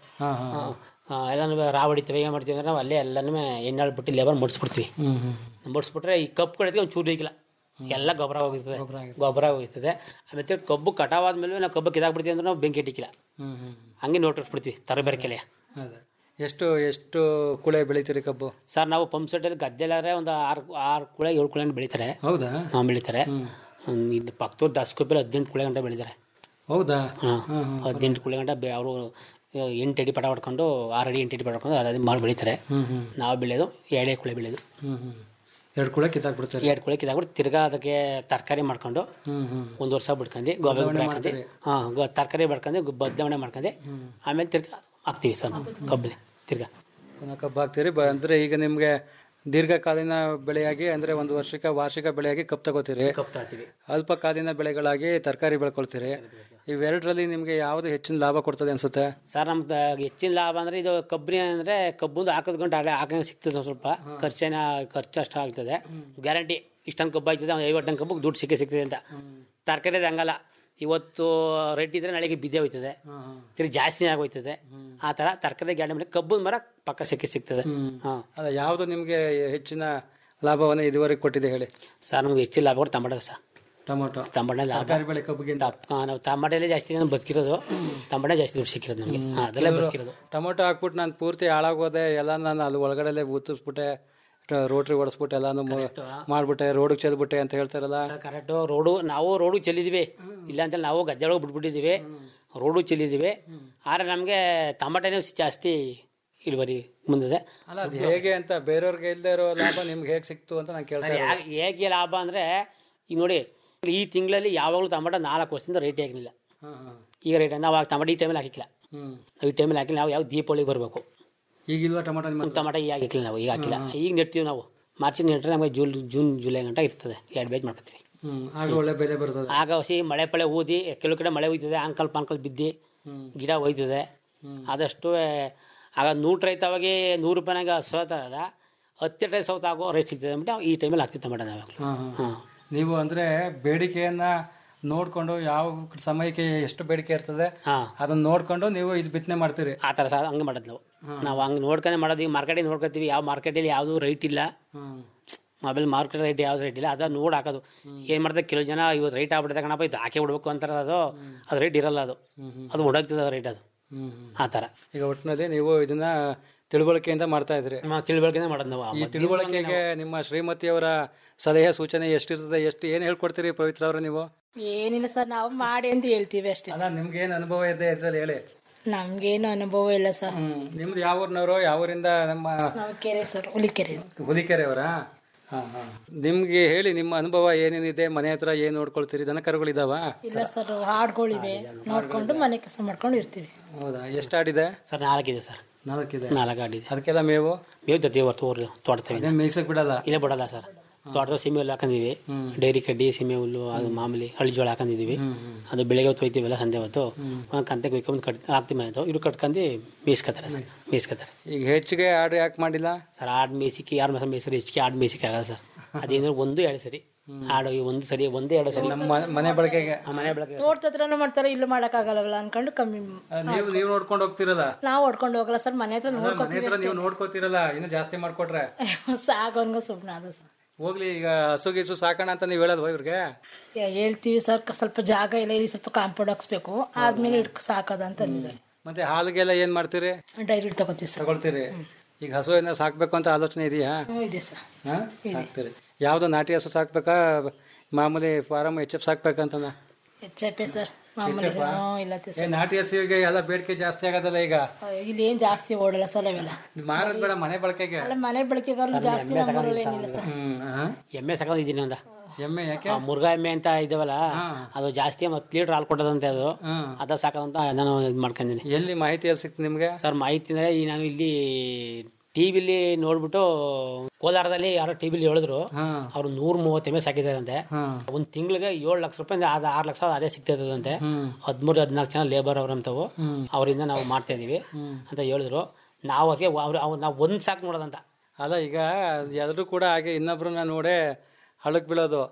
ಎಲ್ಲನೂ ರಾವ್ ಹೊಡಿತವೆ ಏನು ಮಾಡ್ತೀವಿ ಅಂದ್ರೆ ನಾವು ಅಲ್ಲೇ ಎಲ್ಲನೂ ಎಣ್ಣೆ ಬಿಟ್ಟು ಲೇಬರ್ ಮುಡಿಸ್ಬಿಡ್ತೀವಿ ಮುಡಿಸ್ಬಿಟ್ರೆ ಈ ಕಬ್ಬು ಕಡೆಗೆ ಒಂದು ಚೂರು ಬೇಕಿಲ್ಲ ಎಲ್ಲ ಗೊಬ್ಬರ ಹೋಗಿರ್ತದೆ ಗೊಬ್ಬರ ಹೋಗಿರ್ತದೆ ಆಮೇಲೆ ಕಬ್ಬು ಕಟಾವಾದ್ಮೇಲೆ ನಾವು ಕಬ್ಬು ಕಿದಾಕ್ಬಿಡ್ತೀವಿ ಅಂದ್ರೆ ನಾವು ಬೆಂಕಿ ಇಟ್ಟಿಕ್ಕಿಲ್ಲ ಹಂಗೆ ನೋಟಿಸ್ಬಿಡ್ತೀವಿ ತರಬೇರಿಕೆಲೆ ಅದೇ ಎಷ್ಟು ಎಷ್ಟು ಕುಳೆ ಬೆಳಿತೀರಿ ಕಬ್ಬು ಸರ್ ನಾವು ಪಂಪ್ ಸೆಟ್ಟಲ್ಲಿ ಗದ್ದೆಲಾದ್ರೆ ಒಂದು ಆರು ಆರು ಕುಳೆ ಏಳು ಕುಳೆ ಬೆಳಿತಾರೆ ಹೌದಾ ಹಾಂ ಬೆಳಿತಾರೆ ಹ್ಮ್, ಇದು ಪಕ್ಕದ ದಸ್ಕೊಪ್ಪಲ್ಲಿ ಹದಿನೆಂಟು ಕುಳೆ ಗಂಟೆ ಬೆಳಿತಾರೆ ಹೌದಾ ಹಾಂ ಹದಿನೆಂಟು ಕುಳೆ ಗಂಟೆ ಬೆ ಅವರು ಎಂಟು ಅಡಿ ಪಟ ಹೊಡ್ಕೊಂಡು ಆರು ಅಡಿ ಎಂಟು ಅಡಿ ಪಟ ಹೊಡ್ಕೊಂಡು ಅದು ಮಾಡಿ ಬೆಳಿತಾರೆ ನಾವು ಬೆಳೆಯೋದು ಎರಡೇ ಕುಳೆ ಬೆಳೆಯೋದು ಹ್ಮ್ ಹ್ಮ್ ಎರಡು ಕುಳೆ ಕಿತ್ತಾಕ್ಬಿಡ್ತಾರೆ ಎರಡು ಕುಳೆ ಕಿದಾಗ್ಬಿಟ್ಟು ತಿರ್ಗಾ ಅದಕ್ಕೆ ತರಕಾರಿ ಮಾಡ್ಕೊಂಡು ಹ್ಮ್ ಹ್ಮ್ ಒಂದು ವರ್ಷ ಬಿಡ್ಕೊಂಡು ಗೊಬ್ಬರ ಗೊಬ್ಬರ ಹಾಕಂದು ಹಾಂ ತರಕಾರಿ ಬಡ್ಕೊಂಡು ಬದಲಾವಣೆ ಮಾಡ್ಕೊಂಡು ಆಮೇಲೆ ತಿರ್ಗಾ ಹಾಕ್ತೀವಿ ಸರ್ ನಾವು ಕಬ್ಬಲ್ಲಿ ತಿರ್ಗಾ ಪುನಃ ಕಬ್ಬು ಹಾಕ್ತೀರಿ ಬ ಅಂದ್ರೆ ಈಗ ನಿಮ್ಗೆ ದೀರ್ಘಕಾಲೀನ ಬೆಳೆಯಾಗಿ ಅಂದ್ರೆ ಒಂದು ವರ್ಷಕ್ಕೆ ವಾರ್ಷಿಕ ಬೆಳೆಯಾಗಿ ಕಬ್ಬು ತಗೋತೀರಿ ಕಬ್ಬು ತರ್ತೀವಿ ಅಲ್ಪಕಾಲೀನ ಬೆಳೆಗಳಾಗಿ ತರಕಾರಿ ಬೆಳ್ಕೊಳ್ತೀರಿ ಇವೆರಡರಲ್ಲಿ ನಿಮ್ಗೆ ಯಾವ್ದು ಹೆಚ್ಚಿನ ಲಾಭ ಕೊಡ್ತದೆ ಅನ್ಸುತ್ತೆ ಸರ್ ನಮ್ದು ಹೆಚ್ಚಿನ ಲಾಭ ಅಂದ್ರೆ ಇದು ಕಬ್ಬರಿ ಅಂದ್ರೆ ಕಬ್ಬುಂದು ಹಾಕೋದ್ ಗಂಟೆ ಅಲ್ಲೇ ಹಾಕಂಗೆ ಸಿಗ್ತದೆ ಒಂದ್ ಸ್ವಲ್ಪ ಖರ್ಚೇನ ಖರ್ಚು ಅಷ್ಟು ಆಗ್ತದೆ ಗ್ಯಾರಂಟಿ ಇಷ್ಟೊಂದು ಕಬ್ಬು ಆಗ್ತದೆ ಒಂದು ಐವತ್ತು ಟನ್ ಕಬ್ಬು ದುಡ್ಡು ಸಿಕ್ಕೇ ಸಿಗ್ತದೆ ಅಂತ ತರಕಾರಿ ಅದು ಹಂಗಲ್ಲ ಇವತ್ತು ರೇಟ್ ಇದ್ರೆ ನಾಳೆಗೆ ಬಿದ್ದೆ ಹೋಯ್ತದೆ ತಿರ್ಗಿ ಜಾಸ್ತಿನೇ ಆಗೋಯ್ತದೆ ಆ ಥರ ತರಕಾರಿ ಗ್ಯಾರಂಟಿ ಮೇಲೆ ಕಬ್ಬು ಮರ ಪಕ್ಕ ಸಿಕ್ಕೇ ಸಿಗ್ತದೆ ಹಾಂ ಅಲ್ಲ ಯಾವ್ದು ನಿಮ್ಗೆ ಹೆಚ್ಚಿನ ಲಾಭವನ್ನು ಇದುವರೆಗೆ ಕೊಟ್ಟಿದೆ ಹೇಳಿ ಸರ್ ನಮ್ಗೆ ಹೆಚ್ಚಿನ ಲಾಭ ಕೂಡ ಟಮಾಟೋ ಸರ್ ಟೊಮೊಟೊ ಟಮಾಟೋ ಲಾಭ ತರಕಾರಿ ಬೆಳೆ ಕಬ್ಬಿಗಿಂತ ಆ, ನಾವು ಟಮಾಟೋಲ್ಲೇ ಜಾಸ್ತಿ ನಾನು ಬದುಕಿರೋದು ಟಮಾಟೋ ಜಾಸ್ತಿ ದುಡ್ಡು ಸಿಕ್ಕಿರೋದು ನಮಗೆ ಅದೆಲ್ಲ ಬದುಕಿರೋದು ಟೊಮೊಟೊ ಹಾಕ್ಬಿಟ್ಟು ನಾನು ಪೂರ್ತಿ ಹಾಳಾಗೋದೆ ಎಲ್ಲ ನಾನು ಅಲ್ಲಿ ಒಳಗಡೆ ಊತಿಸ್ಬಿಟ್ಟೆ ರೋಟ್ರಿ ಓಡಿಸ್ಬಿಟ್ಟು ಎಲ್ಲಾನು ಮು- ಮಾಡ್ಬಿಟ್ಟೆ ರೋಡಿಗೆ ಚೆಲ್ಬಿಟ್ಟೆ ಅಂತ ಹೇಳ್ತಾರಲ್ಲ ಕರೆಕ್ಟು ರೋಡು ನಾವು ರೋಡು ಚೆಲ್ಲಿದ್ದೀವಿ ಇಲ್ಲ ಅಂತ ನಾವು ಗದ್ದೆ ಒಳಗೆ ಬಿಟ್ಬಿಟ್ಟಿದ್ದೀವಿ ರೋಡು ಚೆಲ್ಲಿದ್ದೀವಿ ಆದರೆ ನಮಗೆ ಟಮಾಟೋನೇ ಜಾಸ್ತಿ ಇಳುವರಿ ಮುಂದಿದೆ ಅಲ್ಲ ಅದು ಹೇಗೆ ಅಂತ ಬೇರೆಯವ್ರಿಗೆ ಇಲ್ಲದೆ ಇರೋ ಲಾಭ ನಿಮ್ಗೆ ಹೇಗೆ ಸಿಕ್ತು ಅಂತ ನಾನು ಕೇಳ್ತಾ ಇರೋದು. ಯಾ- ಹೇಗೆ ಲಾಭ ಅಂದರೆ ಈಗ ನೋಡಿ ಈ ತಿಂಗಳಲ್ಲಿ ಯಾವಾಗಲೂ ಟಮಾಟೋ ನಾಲ್ಕು ವರ್ಷದಿಂದ ರೇಟ್ ಆಗಿರಲಿಲ್ಲ ಹಾ, ಹಾ. ಈಗ ರೇಟ್ ನಾವು ಆ ಟಮಾಟೋ ಈ ಟೈಮಲ್ಲಿ ಹಾಕಿಲ್ಲ ಹ್ಮ್ ನಾವು ಈ ಟೈಮಲ್ಲಿ ಹಾಕಿಲ್ಲ ನಾವು ಯಾವ ದೀಪಾವಳಿಗೆ ಬರಬೇಕು ಈಗಿಲ್ವಾ ಟೊಮೊಟೊ ನಿಮ್ಮ ಹತ್ರ? ಟಮಾಟೋ ಈಗ ಹಾಕಿಲ್ಲ ನಾವು ಈಗ ಹಾಕಿಲ್ಲ ಈಗ ನೆಡ್ತೀವಿ ನಾವು ಮಾರ್ಚಿಗೆ ನೆಟ್ಟರೆ ನಮಗೆ ಜೂನ್ ಜೂನ್ ಜುಲೈ ಗಂಟ ಇರ್ತದೆ ಎರಡು ಬೇಜ್ ಮಾಡ್ಕೊತೀವಿ ಹ್ಮ್ ಆಗ ಒಳ್ಳೆ ಬೆಲೆ ಬರ್ತದೆ ಆಗ ಹಸಿ ಮಳೆ ಪಳೆ ಊದಿ ಕೆಲವು ಕಡೆ ಮಳೆ ಹೋಯ್ತದೆ ಅಂಕಲ್ ಪಾನ್ಕಲ್ ಬಿದ್ದು ಗಿಡ ಹೋಯ್ತದೆ ಆದಷ್ಟು ಆಗ ನೂರು ರೈತ ಅವಾಗೆ ನೂರು ರೂಪಾಯಿನಾಗ ಸೋತದ ಹತ್ತು ರೈತ ಸೌತ್ ಆಗೋ ರೇಟ್ ಸಿಗ್ತದೆ ಅಂದ್ಬಿಟ್ಟು ನಾವು ಈ ಟೈಮಲ್ಲಿ ಹಾಕ್ತಿವಿ ಟಮಾಟ ಯಾವಾಗಲೂ ಹಾ, ಹಾ. ಹಾಂ ನೀವು ಅಂದ್ರೆ ಬೇಡಿಕೆಯನ್ನ ನೋಡ್ಕೊಂಡು ಯಾವ ಸಮಯಕ್ಕೆ ಎಷ್ಟು ಬೇಡಿಕೆ ಇರ್ತದೆ ಹಾಂ ಅದನ್ನ ನೋಡ್ಕೊಂಡು ನೀವು ಇದು ಬಿತ್ತನೆ ಮಾಡ್ತೀರಿ ಆ ಥರ ಸಹ ಹಂಗೆ ಮಾಡೋದು ನಾವು ನಾವು ಹಂಗೆ ನೋಡ್ಕೊಂಡೆ ಮಾಡೋದು ಈಗ ಮಾರ್ಕೆಟಿಗೆ ನೋಡ್ಕೊತೀವಿ ಯಾವ ಮಾರ್ಕೆಟಲ್ಲಿ ಯಾವುದು ರೈಟ್ ಇಲ್ಲ ಮೊಬೈಲ್ ಮಾರ್ಕೆಟ್ ರೇಟ್ ಯಾವ್ದು ರೇಟ್ ಇಲ್ಲ ಅದ ನೋಡಿ ಹಾಕೋದು ಏನು ಮಾಡ್ತಾರೆ ಕೆಲವು ಜನ ಇವತ್ತು ರೈಟ್ ಆಗ್ಬಿಡುತ್ತೆ ಕಣಪ್ಪ ಇದು ಹಾಕಿ ಬಿಡ್ಬೇಕು ಅಂತಾರೆ ಅದು ಅದು ರೇಟ್ ಇರಲ್ಲ ಅದು ಅದು ಒಡಗ್ತದೆ ರೇಟ್ ಅದು ಆ ಥರ ಈಗ ಒಟ್ಟಿನಲ್ಲಿ ನೀವು ಇದನ್ನ ತಿಳುವಳಿಕೆಯಿಂದ ಮಾಡ್ತಾ ಇದ್ರಿ ನಾವು ತಿಳುವಳಿಕೆನೇ ಮಾಡೋದು ನಾವು ಈ ತಿಳುವಳಿಕೆಗೆ ನಿಮ್ಮ ಶ್ರೀಮತಿಯವರ ಸಲಹೆ ಸೂಚನೆ ಎಷ್ಟಿರ್ತದೆ ಎಷ್ಟು ಏನ್ ಹೇಳ್ಕೊಡ್ತೀರಿ ಪವಿತ್ರ ಅವ್ರೆ ನೀವು ಏನಿಲ್ಲ ಸರ್ ನಾವು ಮಾಡಿ ಅಂತ ಹೇಳ್ತೀವಿ ಅಷ್ಟೇ ಅಲ್ಲ ನಿಮ್ಗೆ ಏನ್ ಅನುಭವ ಇದೆ ಇದ್ರಲ್ಲಿ ಹೇಳಿ ನಮ್ಗೇನು ಅನುಭವ ಇಲ್ಲ ಸರ್ ಹ್ಮ್ ನಿಮ್ದು ಯಾವ ಊರ್ನವರು ಯಾವ ಊರಿಂದ ನಮ್ಮ ನಾವು ಕೆರೆ ಸರ್ ಹುಲಿಕೆರೆ ಹುಲಿಕೆರೆ ಅವರ ನಿಮ್ಗೆ ಹೇಳಿ ನಿಮ್ಮ ಅನುಭವ ಏನೇನಿದೆ ಮನೆ ಹತ್ರ ಏನ್ ನೋಡ್ಕೊಳ್ತೀರಿ ದನ ಕರುಗಳಿದಾವ ಇಲ್ಲ ಸರ್ ಹಾಡುಗಳಿವೆ ನೋಡ್ಕೊಂಡು ಮನೆ ಕೆಲಸ ಮಾಡ್ಕೊಂಡು ಇರ್ತೀವಿ ಹೌದಾ ಎಷ್ಟು ಆಡಿದೆ ಸರ್ ನಾಲ್ಕಿದೆ ಸರ್ ನಾಲ್ಕಿದೆ ನಾಲ್ಕು ಆಡಿದೆ ಅದಕ್ಕೆಲ್ಲ ಮೇವು ಮೇವು ಜೊತೆ ಹೊರ್ತು ಊರು ತೋಟತವೆ ಅದೇ ಮೇಯ್ಸಕ್ ಬಿಡಲ್ಲ ಇಲ್ಲೇ ಬಿಡಲ್ಲ ಸರ್ ತೋಟದ ಸೀಮೆ ಹುಲ್ಲು ಹಾಕೊಂಡಿವಿ ಡೈರಿ ಕಡ್ಡಿ ಸೀಮೆ ಹುಲ್ಲು ಅದು ಮಾಮೂಲಿ ಹಳ್ಳಿ ಜೋಳ ಹಾಕೊಂಡಿದೀವಿ ಅದು ಬೆಳಿಗ್ಗೆ ಹೊತ್ತು ಒಯ್ತೀವಲ್ಲ ಸಂಜೆ ಹೊತ್ತು ಒಂದು ಕಂತೆಗೆ ಒಯ್ಕೊಂಡು ಕಟ್ ಹಾಕ್ತೀವಿ ಅದು ಇವ್ರು ಕಟ್ಕೊಂಡು ಮೇಯಿಸ್ಕೊತಾರೆ ಸರ್ ಮೇಯಿಸ್ಕೊತಾರೆ ಈಗ ಹೆಚ್ಚಿಗೆ ಆರ್ಡರ್ ಯಾಕೆ ಮಾಡಿಲ್ಲ ಸರ್ ಆಡು ಮೇಯ್ಸಿಕ್ಕೆ ಯಾರು ಮಸ ಮೇಯ್ಸರಿ ಹೆಚ್ಚಿಗೆ ಆಡು ಮೇಯ್ಸಿಕ್ಕೆ ಆಗಲ್ಲ ಸರ್ ಅದೇನಂದ್ರೆ ಒಂದು ಎರಡು ಸರಿ ಆಡು ಈ ಒಂದು ಸರಿ ಒಂದು ಎರಡು ಸರಿ ನಮ್ಮ ಮನೆ- ಮನೆ ಬಳಕೆಗೆ ಆ ಮನೆ ಬೆಳಗ್ಗೆ ತೋಟದ ಹತ್ರನೂ ಮಾಡ್ತಾರೆ ಇಲ್ಲೂ ಮಾಡೋಕ್ಕಾಗಲ್ಲವಲ್ಲ ಅನ್ಕೊಂಡು ಕಮ್ಮಿ ನೀವು ನೀವು ನೋಡ್ಕೊಂಡು ಹೋಗ್ತಿರಲ್ಲ ನಾವು ಹೊಡ್ಕೊಂಡು ಹೋಗಲ್ಲ ಸರ್ ಮನೆ ಹತ್ರ ಮನೆ ನೋಡ್ಕೊತೀವಿ ಹತ್ರ ನೀವು ನೋಡ್ಕೋತಿರಲ್ಲ ಇನ್ನು ಜಾಸ್ತಿ ಮಾಡ್ಕೊಟ್ರೆ ಸಾಗೋನ್ಗ ಸುಮ್ಮನೆ ಅದು ಸರ್ ಹೋಗ್ಲಿ ಈಗ ಹಸು ಗೀಸು ಸಾಕೋಣ ಅಂತ ನೀವು ಹೇಳಲ್ವಾ ಇವ್ರಿಗೆ ಯಾ- ಹೇಳ್ತೀವಿ ಸರ್ ಕ- ಸ್ವಲ್ಪ ಜಾಗ ಇಲ್ಲ ಇಲ್ಲಿ ಸ್ವಲ್ಪ ಕಾಂಪೌಂಡ್ ಹಾಕ್ಸ್ಬೇಕು ಆದ್ಮೇಲೆ ಇಟ್ಕೊ ಸಾಕೋದು ಅಂತ ಅಂದಿದ್ದಾರೆ ಮತ್ತೆ ಹಾಲಿಗೆಲ್ಲ ಏನ್ ಮಾಡ್ತೀರಿ ಡೈರಿ ತಗೋತೀವಿ ಸರ್ ತಗೊಳ್ತೀರಿ ಈಗ ಹಸು ಏನಾರ ಸಾಕ್ಬೇಕು ಅಂತ ಆಲೋಚನೆ ಇದೆಯಾ ಹ್ಞೂ ಇದೆ ಸರ್ ಹಾ ಸಾಕ್ತೀರಿ ಯಾವ್ದು ನಾಟಿ ಹಸು ಸಾಕ್ಬೇಕಾ ಮಾಮೂಲಿ ಫಾರಂ ಎಚ್ ಎಫ್ ಸಾಕ್ಬೇಕಂತನ ಎಚ್ ಎಫ್ ಸರ್ ಮಾಮೂಲಿ ಹ್ಞೂ ಇಲ್ಲ ಏ ಸರ್ ನಾಟಿ ಹಸುವಿಗೆ ಎಲ್ಲ ಬೇಡಿಕೆ ಜಾಸ್ತಿ ಆಗದಲ್ಲ ಈಗ ಇಲ್ಲಿ ಏನ್ ಜಾಸ್ತಿ ಓಡಲ್ಲ ಸರ್ ಅವೆಲ್ಲ ಮಾರೋದ್ ಬೇಡ ಮನೆ ಬಳಕೆಗೆ ಅಲ್ಲ ಮನೆ ಬಳಕೆಗಾರರು ಜಾಸ್ತಿ ನಮ್ಮೂರಲ್ಲಿ ಏನಿಲ್ಲ ಸರ್ ಹ್ಮ್ ಹಾ? ಎಮ್ಮೆ ತಗೊಂಡಿದ್ದೀನಿ ಒಂದ ಎಮ್ಮೆ ಯಾಕೆ ಆ ಮುರುಘಾ ಎಮ್ಮೆ ಅಂತ ಇದಾವಲ್ಲ ಅದು ಜಾಸ್ತಿ ಹತ್ತು ಲೀಟರ್ ಹಾಲು ಕೊಟ್ಟದಂತೆ ಅದು ಹ್ಮ್. ಅದ ಸಾಕಂತ ನಾನು ಇದು ಮಾಡ್ಕೊಂಡಿದ್ದೀನಿ ಎಲ್ಲಿ ಮಾಹಿತಿ ಎಲ್ಲಿ ಸಿಕ್ತು ನಿಮ್ಗೆ ಸರ್ ಮಾಹಿತಿ ಅಂದ್ರೆ ಈ ನಾನು ಇಲ್ಲಿ ಟಿವಿಲಿ ನೋಡ್ಬಿಟ್ಟು ಕೋಲಾರದಲ್ಲಿ ಯಾರೋ ಟಿವಿಲಿ ಹೇಳಿದ್ರು ಹಾ ಅವ್ರು ನೂರ ಮೂವತ್ತು ಎಮ್ಮೆ ಸಾಕಿದಾರಂತೆ ಹಾ ಒಂದ್ ತಿಂಗಳಿಗೆ ಏಳು ಲಕ್ಷ ರೂಪಾಯಿ ಅದ ಆರು ಲಕ್ಷ ಅದೇ ಸಿಗ್ತದಂತೆ ಹದಿಮೂರು ಹದಿನಾಲ್ಕು ಜನ ಲೇಬರ್ ಅವ್ರಂತವು ಅವರಿಂದ ನಾವು ಮಾಡ್ತಾ ಇದೀವಿ ಅಂತ ಹೇಳಿದ್ರು ನಾವು ಅದಕ್ಕೆ ಅವ್ರು ಅವ್ರು ನಾವು ಒಂದ್ ಸಾಕು ನೋಡೋದಂತ ಅಲ್ಲ ಈಗ ಎಲ್ಲರೂ ಕೂಡ ಹಾಗೆ ಇನ್ನೊಬ್ರನ್ನ ನೋಡೇ ಹಳ್ಳಕ್ ಬೀಳೋದು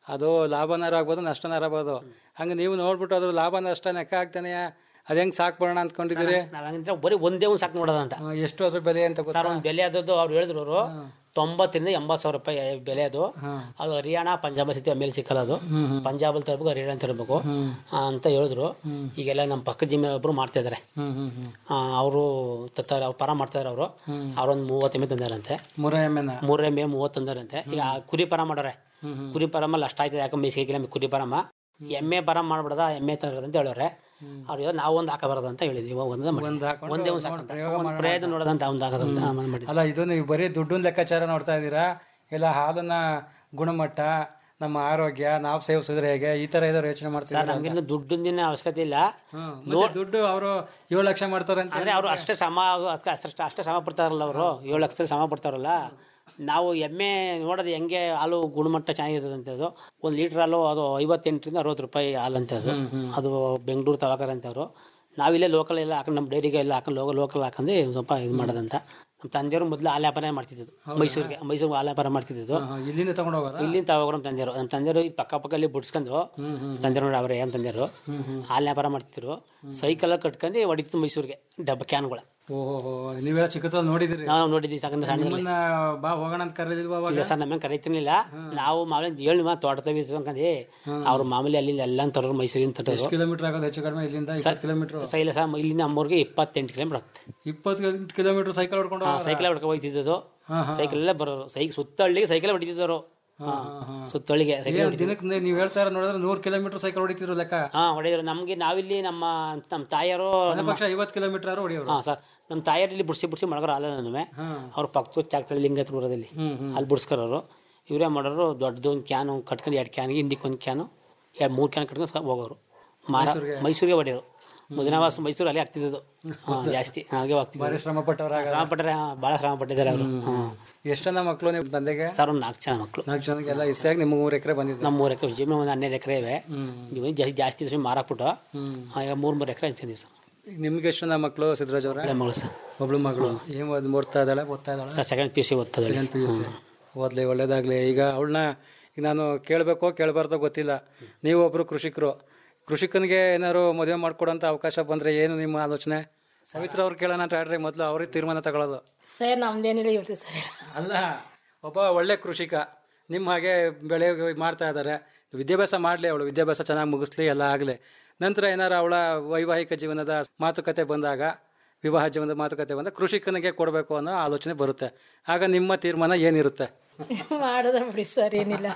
ಅದು ಲಾಭನಾರ ಆಗ್ಬೋದು ನಷ್ಟನಾರ ಆಗ್ಬೋದು ಹಂಗೆ ನೀವು ನೋಡ್ಬಿಟ್ಟು ಅದ್ರ ಲಾಭ ನಷ್ಟ ಲೆಕ್ಕ ಆಗ್ತಾನೆ ಅದು ಹೆಂಗೆ ಸಾಕ್ಬಿಡೋಣ ಅಂದ್ಕೊಂಡಿದ್ದೀರಿ ನಾವ್ ಹೆಂಗಂದ್ರೆ ಬರೀ ಒಂದೇ ಒಂದು ಸಾಕು ನೋಡೋದ ಅಂತ ಆ, ಎಷ್ಟು ಅದ್ರ ಬೆಲೆ ಅಂತ ಗೊತ್ತಾ ಸರ್ ಒಂದು ಬೆಲೆ ಆದದ್ದು ಅವ್ರು ಹೇಳಿದ್ರು ಅವರು ತೊಂಬತ್ತರಿಂದ ಎಂಬತ್ತು ಸಾವಿರ ರೂಪಾಯಿ ಬೆಲೆ ಅದು ಅದು ಹರಿಯಾಣ ಪಂಜಾಬ್ ಸಿಟಿ ಮೇಲೆ ಸಿಕ್ಕಲ್ಲ ಅದು ಪಂಜಾಬಲ್ಲಿ ತರಬೇಕು ಹರಿಯಾಣ ತರಬೇಕು ಅಂತ ಹೇಳಿದ್ರು ಈಗೆಲ್ಲ ನಮ್ಮ ಪಕ್ಕದ ಜಿಮ್ಮೆ ಒಬ್ರು ಮಾಡ್ತಾ ಇದಾರೆ ಹ್ಮ್ ಹ್ಮ್ ಹ್ಮ್ ಅವರು ತತ್ತಾರೆ ಅವ್ರು ಪರ ಮಾಡ್ತಾ ಇದಾರೆ ಅವರು ಅವ್ರೊಂದು ಮೂವತ್ತು ಎಮ್ಮೆ ತಂದಾರಂತೆ ಮೂರ ಎಮ್ಮೆನ ಮೂರೇ ಎಮ್ಮೆ ಮೂವತ್ತು ತಂದಾರಂತೆ ಈಗ ಕುರಿ ಪರ ಮಾಡೋರೆ ಕುರಿ ಪರಮ ಅಷ್ಟ ಆಯ್ತದೆ ಯಾಕೆ ಮೇಸಿಗೆ ಕುರಿ ಪರಮ ಎಮ್ಮೆ ಪರ ಮಾಡ್ಬಿಡದ ಎಮ್ಮೆ ತರೋದಂತ ಹೇಳೋರೆ ಅವ್ರು ಇವಾಗ ನಾವು ಒಂದು ಹಾಕ ಬರೋದಂತ ಹೇಳಿದೀವಿ ಒಂದೇ ಮಾಡಿ. ಒಂದ್ ಹಾಕೊಂಡು ಒಂದೇ ಒಂದು ನೋಡ್ ಸಾಕಂತ ಪ್ರಯೋಗ ಒಂದ್ ಮಾಡೋಣ ಪ್ರಯತ್ನ ನೋಡೋದಂತ ಒಂದು ಹಾಕೋದಂತ ಮಾಡಿದ್ವಿ ಅಲ್ಲ ಇದು ನೀವು ಬರೀ ದುಡ್ಡಿನ ಲೆಕ್ಕಾಚಾರ ನೋಡ್ತಾ ಇದ್ದೀರಾ ಇಲ್ಲ ಹಾಲನ್ನ ಗುಣಮಟ್ಟ ನಮ್ಮ ಆರೋಗ್ಯ ನಾವು ಸೇವಿಸಿದ್ರೆ ಹೇಗೆ ಈ ತರ ಏನಾದ್ರು ಯೋಚನೆ ಸರ್ ಮಾಡ್ತಿದ್ದೀರಾ ನಮ್ಗಿನ್ನು ದುಡ್ಡಿನ ಅವಶ್ಯಕತೆ ಇಲ್ಲ ಹ್ಮ್. ಮತ್ತೆ ದುಡ್ಡು ಅವರು ಏಳು ಲಕ್ಷ ಮಾಡ್ತಾರೆ ಅಂತ ಅಂದ್ರೆ ಅವರು ಅಷ್ಟೇ ಶ್ರಮ ಅದ್ಕೆ ಅಷ್ಟೇ ಅಷ್ಟೇ ಶ್ರಮ ಪಡ್ತಾರಲ್ಲ ಅವರು ಏಳು ಲಕ್ಷದಲ್ಲಿ ಶ್ರಮ ಪಡ್ತಾರಲ್ಲ ನಾವು ಎಮ್ಮೆ ನೋಡೋದು ಹೆಂಗೆ ಹಾಲು ಗುಣಮಟ್ಟ ಚೆನ್ನಾಗಿರ್ತದೆ ಅಂತ ಅದು ಒಂದು ಲೀಟ್ರ್ ಹಾಲು ಅದು ಐವತ್ತೆಂಟರಿಂದ ಅರವತ್ತು ರೂಪಾಯಿ ಹಾಲು ಅಂತ ಅದು ಅದು ಬೆಂಗಳೂರು ತವಾಕರ ಅಂತ ಅವರು ನಾವಿಲ್ಲೇ ಲೋಕಲ್ ಎಲ್ಲ ಹಾಕೊಂಡು ನಮ್ಮ ಡೈರಿಗೆ ಎಲ್ಲ ಹಾಕೊಂಡು ಲೋಕಲ್ ಲೋಕಲ್ ಹಾಕೊಂಡು ಒಂದ್ ಸ್ವಲ್ಪ ಇದು ಮಾಡೋದಂತ ನಮ್ಮ ತಂದೆಯವರು ಮೊದಲು ಹಾಲು ವ್ಯಾಪಾರ ಮಾಡ್ತಿದ್ದು ಮೈಸೂರಿಗೆ ಮೈಸೂರಿಗೆ ಹಾಲು ವ್ಯಾಪಾರ ಮಾಡ್ತಿದ್ದು ಹಾ, ಇಲ್ಲಿಂದ ತಗೊಂಡು ಹೋಗೋರ ಇಲ್ಲಿಂದ ತಗೋರು ನಮ್ಮ ತಂದೆಯವರು ನಮ್ಮ ತಂದೆಯವರು ಈ ಪಕ್ಕ ಪಕ್ಕ ಇಲ್ಲಿ ಬಿಡ್ಸ್ಕೊಂಡು ತಂದೆಯವರು ನೋಡಿ ಅವರೇ ನಮ್ಮ ತಂದೆಯವರು ಹಾಲು ವ್ಯಾಪಾರ ಮಾಡ್ತಿದ್ರು ಸೈಕಲ್ ಕಟ್ಕೊಂಡು ಹೊಡಿತಿತ್ತು ಮೈಸೂರಿಗೆ ಡಬ್ಬ ಕ್ಯಾನ್ಗಳ ಓಹೋ ನೀವೆಲ್ಲ ಚಿಕ್ಕತ್ರ ನೋಡಿದಿರಿ ನಾವು ನೋಡಿದ್ವಿ ಸಾಕಂದ್ರೆ ಸಣ್ಣ ನಿಮ್ಮನ್ನ ಬಾ ಹೋಗೋಣ ಅಂತ ಕರೆದಿಲ್ವಾ ಅವಾಗ ಇಲ್ಲ ಸರ್ ನಮಗೆ ಕರೀತಿರ್ಲಿಲ್ಲ ನಾವು ಮಾಮೂಲಿ ಏಳು ಮಾ ತೋಟ ತೆಗಿತು ಅನ್ಕಂದು ಅವ್ರು ಮಾಮೂಲಿ ಅಲ್ಲಿ ಎಲ್ಲ ತರೋರು ಮೈಸೂರಿಂದ ತರೋರು ಕಿಲೋಮೀಟರ್ ಆಗೋದು ಹೆಚ್ಚು ಕಡಿಮೆ ಇಲ್ಲಿಂದ ಇಪ್ಪತ್ತು ಕಿಲೋಮೀಟರ್ ಸೈಲ ಸರ್ ಇಲ್ಲಿಂದ ನಮ್ಮೂರಿಗೆ ಇಪ್ಪತ್ತೆಂಟು ಕಿಲೋಮೀಟರ್ ಆಗ್ತದೆ ಇಪ್ಪತ್ತು ಕಿಲೋಮೀಟರ್ ಸೈಕಲ್ ಹೊಡ್ಕೊಂಡು ಹೋಗೋರಾ? ಸೈಕಲ್ ಹೊಡ್ಕೊ ಹೋಯ್ತಿದ್ದು ಸೈಕಲ್ ಎಲ್ಲ ಬರೋರು ಸೈಕ್ ಸುತ್ತಳ್ಳಿಗೆ ಸೈಕಲ್ ಹೊಡಿತಿದ್ದವರು ಸುತ್ತಳ್ಳಿಗೆ ಸೈಕಲ್ ಏನ್ ದಿನಕ್ಕೆ ನೀ- ನೀವ್ ಹೇಳ್ತಾ ಇರೋ ನೋಡಿದ್ರೆ ನೂರ್ ಕಿಲೋಮೀಟರ್ ಸೈಕಲ್ ಹೊಡಿತಿರೋ ಲೆಕ್ಕ ಹಾ ಹೊಡೆದ್ರು ನಮ್ಗೆ ನಾವಿಲ್ಲಿ ನಮ್ಮ ನಮ್ಮ ತಾಯಿಯರು ಒಂದೇ ಪಕ್ಷ ಐವತ್ತು ಕಿಲೋಮೀಟರ್ ಆದ್ರೂ ಹೊಡಿಯೋರು ಹಾ ಸರ್ ನಮ್ಮ ತಾಯಿಯರು ಇಲ್ಲಿ ಬುಡ್ಸಿ ಬುಡ್ಸಿ ಮಡಗರ ಅಲ್ಲ ನನವೆ ಅವ್ರ ಪಕ್ಕದ ಚಾಕ್ಟಳ್ಳಿ ಲಿಂಗತ್ರ ಊರದಲ್ಲಿ ಅಲ್ಲಿ ಬುಡ್ಸ್ಕರೋರು ಇವರೇ ಮಾಡೋರು ದೊಡ್ಡದು ಒಂದು ಕ್ಯಾನು ಕಟ್ಕೊಂಡು ಎರಡು ಕ್ಯಾನ್ಗೆ ಹಿಂದಿಕ್ಕೆ ಒಂದು ಕ್ಯಾನು ಎರಡು ಮೂರು ಕ್ಯಾನ್ ಕಟ್ಕೊಂಡು ಸ- ಹೋಗೋರು ಮಾರ ಮೈಸೂರಿಗೆ ಹೊಡೆಯೋರು ಮುದಿನವಾಸ ಮೈಸೂರು ಅಲ್ಲಿ ಆಗ್ತಿದ್ದು ಜಾಸ್ತಿ ಹಾಗೆ ಹೋಗ್ತಿದ್ದು ಭಾರಿ ಶ್ರಮ ಪಟ್ಟವ್ರಾಗ ಶ್ರಮ ಪಟ್ಟರೆ ಭಾಳ ಶ್ರಮ ಪಟ್ಟಿದ್ದಾರೆ ಅವರು ಎಷ್ಟು ಜನ ಮಕ್ಕಳು ನೀವು ತಂದೆಗೆ ಸರ್ ಒಂದು ನಾಲ್ಕು ಜನ ಮಕ್ಕಳು ನಾಲ್ಕು ಜನಕ್ಕೆ ಎಲ್ಲ ಇಷ್ಟಾಗಿ ನಿಮ್ಮ ಮೂರು ಎಕರೆ ಬಂದಿದ್ದು ನಮ್ಮ ಮೂರು ಎಕರೆ ಜಮೀನು ಒಂದು ಹನ್ನೆರಡು ಎಕರೆ ಇವೆ ಜಮೀನು ಜಾಸ್ತಿ ಜಾಸ್ತಿ ದಿವಸ ಮಾರಾಕ್ಬಿಟ್ಟು ಈಗ ಮೂರು ಮೂರು ಎಕರೆ ಹಂಚಿದ್ದೀವಿ ಸರ್ ಈಗ ನಿಮ್ಗೆ ಎಷ್ಟು ಜನ ಮಕ್ಕಳು ಸಿದ್ದರಾಜ್ ಅವರ ಒಳ್ಳೆ ಮಗಳು ಸರ್ ಒಬ್ಳು ಮಗಳು ಏನ್ ಓದ್ ಓದ್ತಾ ಇದ್ದಾಳೆ ಓದ್ತಾ ಇದ್ದಾಳೆ sir second P U C ಓದ್ತದೆ ಸೆಕೆಂಡ್ ಪಿ ಯು ಸಿ ಓದ್ಲಿ ಒಳ್ಳೇದಾಗ್ಲಿ ಈಗ ಅವಳನ್ನ ಈಗ ನಾನು ಕೇಳಬೇಕೋ ಕೇಳಬಾರ್ದೋ ಗೊತ್ತಿಲ್ಲ ನೀವು ಒಬ್ರು ಕೃಷಿಕರು ಕೃಷಿಕನಿಗೆ ಏನಾದ್ರು ಮದುವೆ ಮಾಡ್ಕೊಡೋಂಥ ಅವಕಾಶ ಬಂದ್ರೆ ಏನು ನಿಮ್ಮ ಆಲೋಚನೆ ಸವಿತ್ರ ಅವ್ರು ಕೇಳೋಣ ಅಂತ ಹೇಳ್ರಿ ಮೊದಲು ಅವ್ರಿಗೆ ತೀರ್ಮಾನ ತಗೊಳ್ಳೋದು ಸರ್ ನಮ್ದೇನಿಲ್ಲ ಇರ್ತೀವಿ ಸರ್ ಅಲ್ಲ ಒಬ್ಬ ಒಳ್ಳೆ ಕೃಷಿಕ ನಿಮ್ಮ ಹಾಗೆ ಬೆಳೆ ಮಾಡ್ತಾ ಇದ್ದಾರೆ ವಿದ್ಯಾಭ್ಯಾಸ ಮಾಡಲಿ ಅವಳು ವಿದ್ಯಾಭ್ಯಾಸ ಚೆನ್ನಾಗಿ ಮುಗಿಸ್ಲಿ ಎಲ್ಲ ಆಗಲಿ ನಂತರ ಏನಾರು ಅವಳ ವೈವಾಹಿಕ ಜೀವನದ ಮಾತುಕತೆ ಬಂದಾಗ ವಿವಾಹ ಜೀವನದ ಮಾತುಕತೆ ಬಂದಾಗ ಕೃಷಿಕನಿಗೆ ಕೊಡಬೇಕು ಅನ್ನೋ ಆಲೋಚನೆ ಬರುತ್ತೆ ಆಗ ನಿಮ್ಮ ತೀರ್ಮಾನ ಏನಿರುತ್ತೆ ಮಾಡಿದ್ರೆ ಬಿಡಿ ಸರ್ ಏನಿಲ್ಲ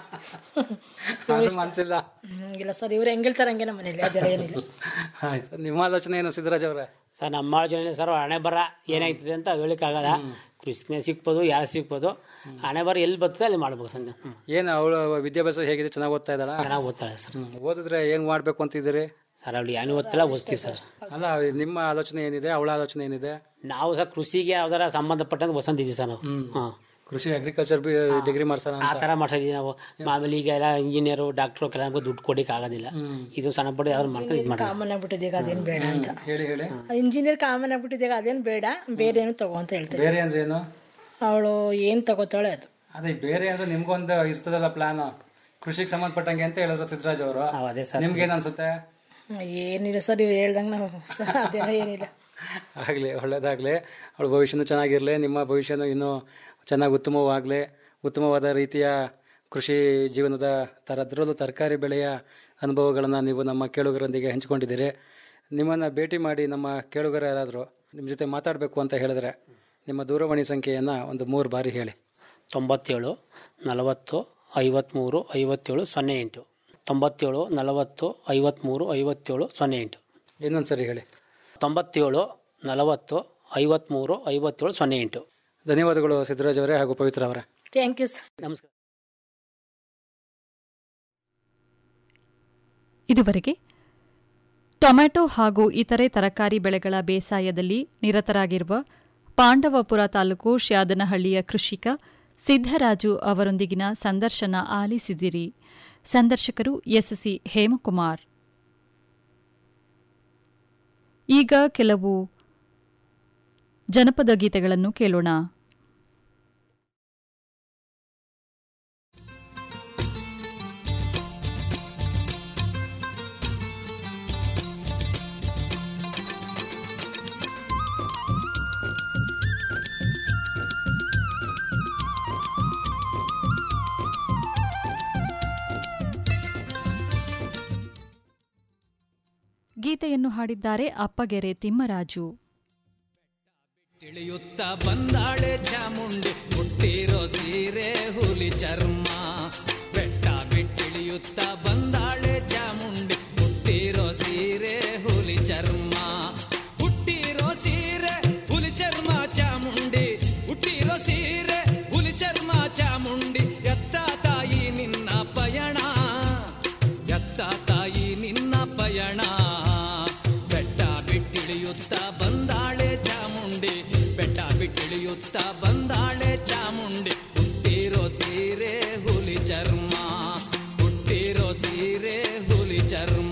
ಆದ್ರೂ ಮನ್ಸಿಲ್ಲ ಹ್ಮ್, ಇಲ್ಲ ಸರ್ ಇವ್ರು ಹೆಂಗ್ ಹೇಳ್ತಾರೆ ಹಂಗೆ ನಮ್ಮ ಮನೇಲಿ ಅದೆಲ್ಲ ಏನಿಲ್ಲ ಆಯ್ತು ನಿಮ್ಮ ಆಲೋಚನೆ ಏನು ಸಿದ್ದರಾಜ್ ಅವರೇ ಸರ್ ನಮ್ಮ ಜನ ಸರ್ ಹಣೆ ಬರ ಏನಾಗ್ತದೆ ಅಂತ ಹೇಳಕ್ಕಾಗಲ್ಲ ಕೃಷಿನೇ ಸಿಕ್ಬೋದು ಯಾರು ಸಿಕ್ಬೋದು ಹಣೆ ಬರ ಎಲ್ಲಿ ಬರ್ತದೆ ಅಲ್ಲಿ ಮಾಡ್ಬೇಕು ಸರ್ ಹ್ಮ್. ಏನು ಅವಳ ವಿದ್ಯಾಭ್ಯಾಸ ಹೇಗಿದೆ ಚೆನ್ನಾಗಿ ಓದ್ತಾ ಇದ್ದಾಳ ಚೆನ್ನಾಗಿ ಓದ್ತಾಳೆ ಸರ್ ಓದಿದ್ರೆ ಏನು ಮಾಡಬೇಕು ಅಂತಿದ್ದೀರಿ ಸರ್ ಅವಳು ಏನು ಓದ್ತಿಲ್ಲ ಓದ್ತೀವಿ ಸರ್ ಅಲ್ಲ ನಿಮ್ಮ ಆಲೋಚನೆ ಏನಿದೆ ಅವಳ ಆಲೋಚನೆ ಏನಿದೆ ನಾವು ಸರ್ ಕೃಷಿಗೆ ಯಾವ್ದಾರ ಸಂಬಂಧಪಟ್ಟಂಗೆ ವಸಂತಿದ್ದೀವಿ ಸರ್ ನಾವು ಹಾಂ ಕೃಷಿ ಅಗ್ರಿಕಲ್ಚರ್ ಡಿಗ್ರಿ ಮಾಡ್ಸೋಣ ಆ ಥರ ಮಾಡ್ತಿದ್ದೀವಿ ನಾವು ಮಾಮೂಲಿ ಈಗ ಎಲ್ಲ ಇಂಜಿನಿಯರು ಡಾಕ್ಟ್ರು ಕೆಲವು ದುಡ್ಡು ಕೊಡಕ್ಕೆ ಆಗೋದಿಲ್ಲ ಇದು ಸಣ್ಣ ಪುಟ್ಟ ಯಾವ್ದು ಮಾಡ್ಕೊಂಡು ಇದು ಮಾಡೋದು ಕಾಮನ್ ಆಗ್ಬಿಟ್ಟಿದೆ ಈಗ ಅದೇನು ಬೇಡ ಅಂತ ಹೇಳಿ ಹೇಳಿ ಇಂಜಿನಿಯರ್ ಕಾಮನ್ ಆಗ್ಬಿಟ್ಟಿದೆ ಈಗ ಅದೇನು ಬೇಡ ಬೇರೆ ಏನು ತಗೋ ಅಂತ ಹೇಳ್ತಾರೆ ಬೇರೆ ಅಂದ್ರೆ ಏನು ಅವಳು ಏನು ತಗೋತಾಳೆ ಅದು ಅದೇ ಬೇರೆ ಅಂದ್ರೆ ನಿಮ್ಗೊಂದು ಇರ್ತದಲ್ಲ ಪ್ಲಾನ್ ಕೃಷಿಗೆ ಸಂಬಂಧಪಟ್ಟಂಗೆ ಅಂತ ಹೇಳಿದ್ರು ಸಿದ್ದರಾಜ್ ಅವರು ಹಾ, ಅದೇ ಸರ್ ನಿಮ್ಗೆ ಏನ್ ಅನ್ಸುತ್ತೆ ಏನಿಲ್ಲ ಸರ್ ಇವ್ರು ಹೇಳ್ದಂಗೆ ನಾವು ಸರ್ ಅದೆಲ್ಲ ಏನಿಲ್ಲ ಆಗ್ಲಿ ಒಳ್ಳೇದಾಗ್ಲಿ ಅವಳ ಭವಿಷ್ಯನೂ ಚೆನ್ನಾಗಿರ್ಲಿ ನಿಮ್ಮ ಭವಿಷ್ಯನೂ ಇನ್ನೂ ಚೆನ್ನಾಗಿ ಉತ್ತಮವಾಗಲಿ ಉತ್ತಮವಾದ ರೀತಿಯ ಕೃಷಿ ಜೀವನದ ಥರ ಅದರಲ್ಲೂ ತರಕಾರಿ ಬೆಳೆಯ ಅನುಭವಗಳನ್ನು ನೀವು ನಮ್ಮ ಕೇಳುಗರೊಂದಿಗೆ ಹಂಚಿಕೊಂಡಿದ್ದೀರಿ ನಿಮ್ಮನ್ನು ಭೇಟಿ ಮಾಡಿ ನಮ್ಮ ಕೇಳುಗರ ಯಾರಾದರೂ ನಿಮ್ಮ ಜೊತೆ ಮಾತಾಡಬೇಕು ಅಂತ ಹೇಳಿದ್ರೆ ನಿಮ್ಮ ದೂರವಾಣಿ ಸಂಖ್ಯೆಯನ್ನು ಒಂದು ಮೂರು ಬಾರಿ ಹೇಳಿ ತೊಂಬತ್ತೇಳು ನಲವತ್ತು ಐವತ್ತ್ಮೂರು ಐವತ್ತೇಳು ಸೊನ್ನೆ ಎಂಟು ತೊಂಬತ್ತೇಳು ನಲವತ್ತು ಐವತ್ತ್ಮೂರು ಐವತ್ತೇಳು ಸೊನ್ನೆ ಎಂಟು ಇನ್ನೊಂದು ಸರಿ ಹೇಳಿ ತೊಂಬತ್ತೇಳು ನಲವತ್ತು ಐವತ್ತ್ಮೂರು ಐವತ್ತೇಳು ಸೊನ್ನೆ ಎಂಟು ಧನ್ಯವಾದಗಳು ಸಿದ್ದರಾಜ್ ಅವರೇ ಹಾಗೂ ಪವಿತ್ರ ಅವರೇ ಥ್ಯಾಂಕ್ ಯು ಸರ್ ನಮಸ್ಕಾರ ಇದುವರೆಗೆ ಟೊಮೆಟೊ ಹಾಗೂ ಇತರೆ ತರಕಾರಿ ಬೆಳೆಗಳ ಬೇಸಾಯದಲ್ಲಿ ನಿರತರಾಗಿರುವ ಪಾಂಡವಪುರ ತಾಲೂಕು ಶ್ಯಾದನಹಳ್ಳಿಯ ಕೃಷಿಕ ಸಿದ್ದರಾಜು ಅವರೊಂದಿಗಿನ ಸಂದರ್ಶನ ಆಲಿಸಿದಿರಿ ಸಂದರ್ಶಕರು ಎಸ್ಸಿ ಹೇಮಕುಮಾರ್ ಈಗ ಕೆಲವು ಜನಪದ ಗೀತೆಗಳನ್ನು ಕೇಳೋಣ ಗೀತೆಯನ್ನು ಹಾಡಿದ್ದಾರೆ ಅಪ್ಪಗೆರೆ ತಿಮ್ಮರಾಜು ತಿಳಿಯುತ್ತ ಬಂದಾಳೆ ಚಾಮುಂಡಿ ಹುಟ್ಟಿರೋ ಸೀರೆ ಹುಲಿ ಚರ್ಮ ಬೆಟ್ಟ ಬಿಟ್ಟಿಳಿಯುತ್ತ ಬಂದಾಳೆ ಚಾಮುಂಡಿ ಹುಟ್ಟಿರೋ ಸೀರೆ ಹುಲಿ ಚರ್ಮ ಹುಟ್ಟಿರೋ ಸೀರೆ ಹುಲಿ ಚರ್ಮ ಚಾಮುಂಡಿ ಹುಟ್ಟಿರೋ ಸೀರೆ ಹುಲಿ ಚರ್ಮ ಚಾಮುಂಡಿ ಎತ್ತ ತಾಯಿ ನಿನ್ನ ಪಯಣ ಎತ್ತ ತಾಯಿ ನಿನ್ನ ಪಯಣ ಬೆಟ್ಟ ಬಿಟ್ಟಿಳಿಯುತ್ತ ಬಂದಾಳೆ ಚಾಮುಂಡಿ ಬೆಟ್ಟ ಬಿಟ್ಟಿಳಿಯುತ್ತ ಬಂದಾಳೆ ಚಾಮುಂಡಿ ಹುಟ್ಟಿರೋ ಸೀರೆ ಹುಲಿ ಚರ್ಮ ಹುಟ್ಟಿರೋ ಸೀರೆ ಹುಲಿ ಚರ್ಮ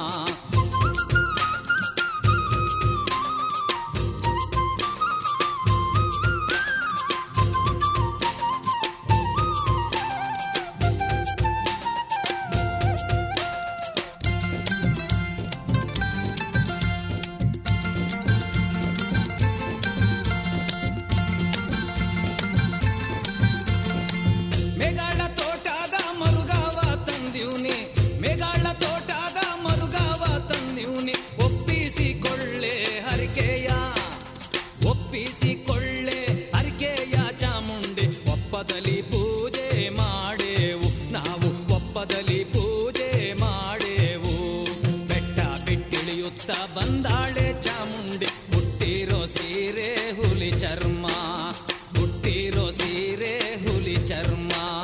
ಮೇಗಾಳ ತೋಟದ ಮರುಗಾವ ತಂದಿವ್ನಿ ಮೇಗಾಳ ತೋಟದ ಮರುಗಾವ ತಂದಿವ್ನಿ ಒಪ್ಪಿಸಿಕೊಳ್ಳೆ ಹರಿಕೆಯ ಒಪ್ಪಿಸಿಕೊಳ್ಳೆ ಹರಿಕೆಯ ಚಾಮುಂಡಿ ಒಪ್ಪದಲ್ಲಿ ಪೂಜೆ ಮಾಡೇವು ನಾವು ಒಪ್ಪದಲ್ಲಿ ಪೂಜೆ ಮಾಡೇವು ಬೆಟ್ಟ ಬಿಟ್ಟಿಳಿಯುತ್ತ ಬಂದಾಳೆ ಚಾಮುಂಡಿ ಹುಟ್ಟಿರೋ ಸೀರೆ ಹುಲಿ ಚರ್ಮ ಹುಟ್ಟಿರೋ ಸೀರೆ ಹುಲಿ ಚರ್ಮ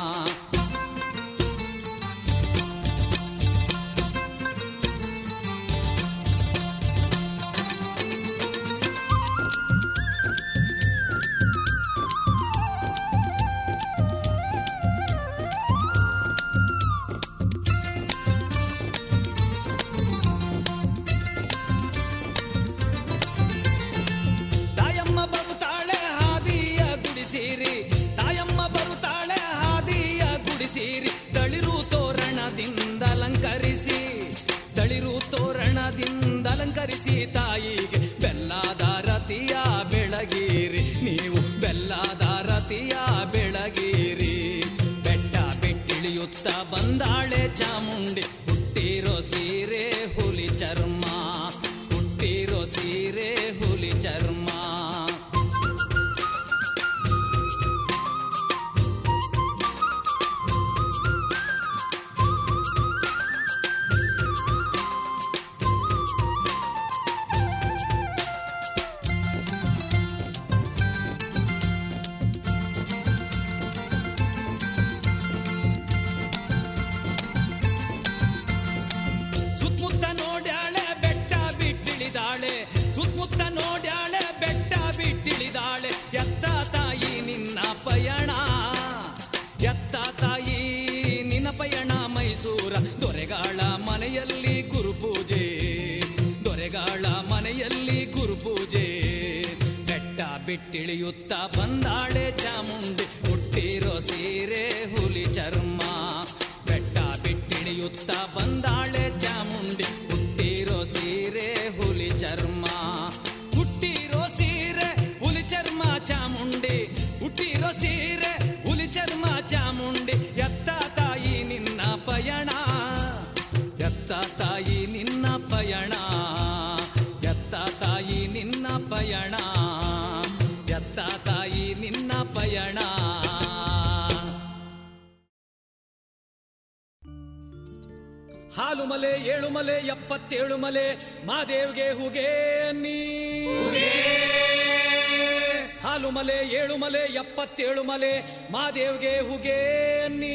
ತಾಯಮ್ಮ ಬರುತ್ತಾಳೆ ಹಾದಿಯ ಗುಡಿಸೀರಿ ತಾಯಮ್ಮ ಬರುತ್ತಾಳೆ ಹಾದಿಯ ಗುಡಿಸೀರಿ ತಳಿರು ತೋರಣದಿಂದ ಅಲಂಕರಿಸಿ ತಳಿರು ತೋರಣದಿಂದ ಅಲಂಕರಿಸಿ ತಾಯಿಗೆ ಬೆಲ್ಲದ ರತಿಯ ಬೆಳಗಿರಿ ನೀವು ಬೆಲ್ಲದ ರತಿಯ ಬೆಳಗಿರಿ ಬೆಟ್ಟ ಬಿಟ್ಟಿಳಿಯುತ್ತ ಬಂದಾಳೆ ಚಾಮುಂಡಿ ಹುಟ್ಟಿರೋ ಸೀರೆ ಹುಲಿ ಚರ್ಮ ಹುಟ್ಟಿರೋ ಸೀರೆ ಹುಲಿ ಚರ್ಮ ಸುತ್ತಮುತ್ತ ನೋಡ್ಯಾಳೆ ಬೆಟ್ಟ ಬಿಟ್ಟಿಳಿದಾಳೆ ಸುತ್ತಮುತ್ತ ನೋಡ್ಯಾಳೆ ಬೆಟ್ಟ ಬಿಟ್ಟಿಳಿದಾಳೆ ಎತ್ತ ತಾಯಿ ನಿನ್ನ ಪಯಣ ಎತ್ತ ತಾಯಿ ನಿನ್ನ ಪಯಣ ಮೈಸೂರ ದೊರೆಗಾಳ ಮನೆಯಲ್ಲಿ ಗುರುಪೂಜೆ ದೊರೆಗಾಳ ಮನೆಯಲ್ಲಿ ಗುರುಪೂಜೆ ಬೆಟ್ಟ ಬಿಟ್ಟಿಳಿಯುತ್ತ ಬಂದಾಳೆ ಚಾಮುಂಡಿ ಹುಟ್ಟಿರೋ ಸೀರೆ ಹುಲಿ ಚರ್ಮ ಬೆಟ್ಟ ಬಿಟ್ಟಿಳಿಯುತ್ತ ಬಂದಾಳೆ ಚಾಮುಂಡಿ ಹುಟ್ಟಿರೋ ಸೀರೆ ಹುಲಿ ಚರ್ಮ ಹುಟ್ಟಿರೋ ಸೀರೆ ಹುಲಿ ಚರ್ಮ ಚಾಮುಂಡಿ ಹುಟ್ಟಿರೋ ಸೀರೆ ಹುಲಿ ಚರ್ಮ ಚಾಮುಂಡಿ ಎತ್ತ ತಾಯಿ ನಿನ್ನ ಪಯಣ ಎತ್ತ ತಾಯಿ ನಿನ್ನ ಪಯಣ ಎತ್ತ ತಾಯಿ ನಿನ್ನ ಪಯಣ ಎತ್ತ ತಾಯಿ ನಿನ್ನ ಪಯಣ ಹಾಲು ಮಲೆ ಏಳು ಮಲೆ ಎಪ್ಪತ್ತೇಳು ಮಲೆ ಮಾದೇವ್ಗೆ ಹುಗೆ ನೀ ಹಾಲು ಮಲೆ ಏಳು ಮಲೆ ಎಪ್ಪತ್ತೇಳು ಮಲೆ ಮಾದೇವ್ಗೆ ಹುಗೆ ನೀ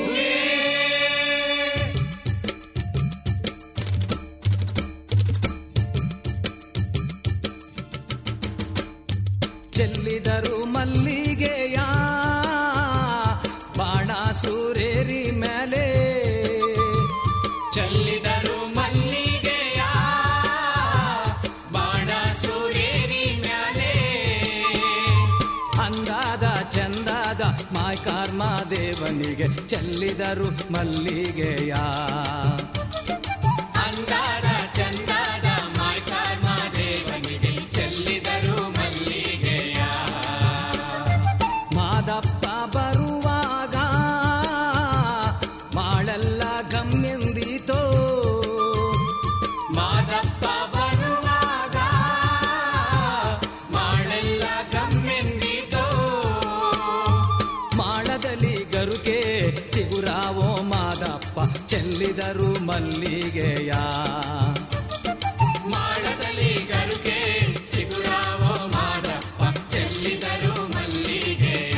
ಚೆಲ್ಲಿದರು ಮಲ್ಲಿಗೆಯ ಬಾಣ ಸೂರೇರಿ ಮೇಲೆ ಚೆಲ್ಲಿದರು ಮಲ್ಲಿಗೆಯ ಬಾಣ ಸೂರೇರಿ ಮೇಲೆ ಅಂದಾದ ಚಂದಾದ ಮಾಯ್ಕಾರ್ಮ ದೇವನಿಗೆ ಚೆಲ್ಲಿದರು ಮಲ್ಲಿಗೆಯ ಅಂದಾದ ಚಂದಾದ ಮಾಯ್ಕಾರ್ಮ ದೇವನಿಗೆ ಚೆಲ್ಲಿದರು ಮಲ್ಲಿಗೆಯ ಮಾದಪ್ಪ ಬರುವಾಗ ಮಾಳೆಲ್ಲ ಗಮ್ಯಂದಿತೋ ಮಾದಪ್ಪ ಚೆಲ್ಲಿದರು ಮಲ್ಲಿಗೆಯ ಮಾಡದಲ್ಲಿ ಗರುಕೆ ಚಿಗುರಾವೋ ಮಾದಪ್ಪ ಚೆಲ್ಲಿದರು ಮಲ್ಲಿಗೆಯ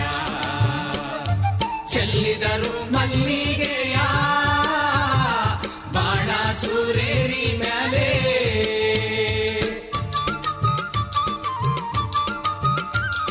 ಚೆಲ್ಲಿದರು ಮಲ್ಲಿಗೆಯ ಬಾಣ ಸೂರೇರಿ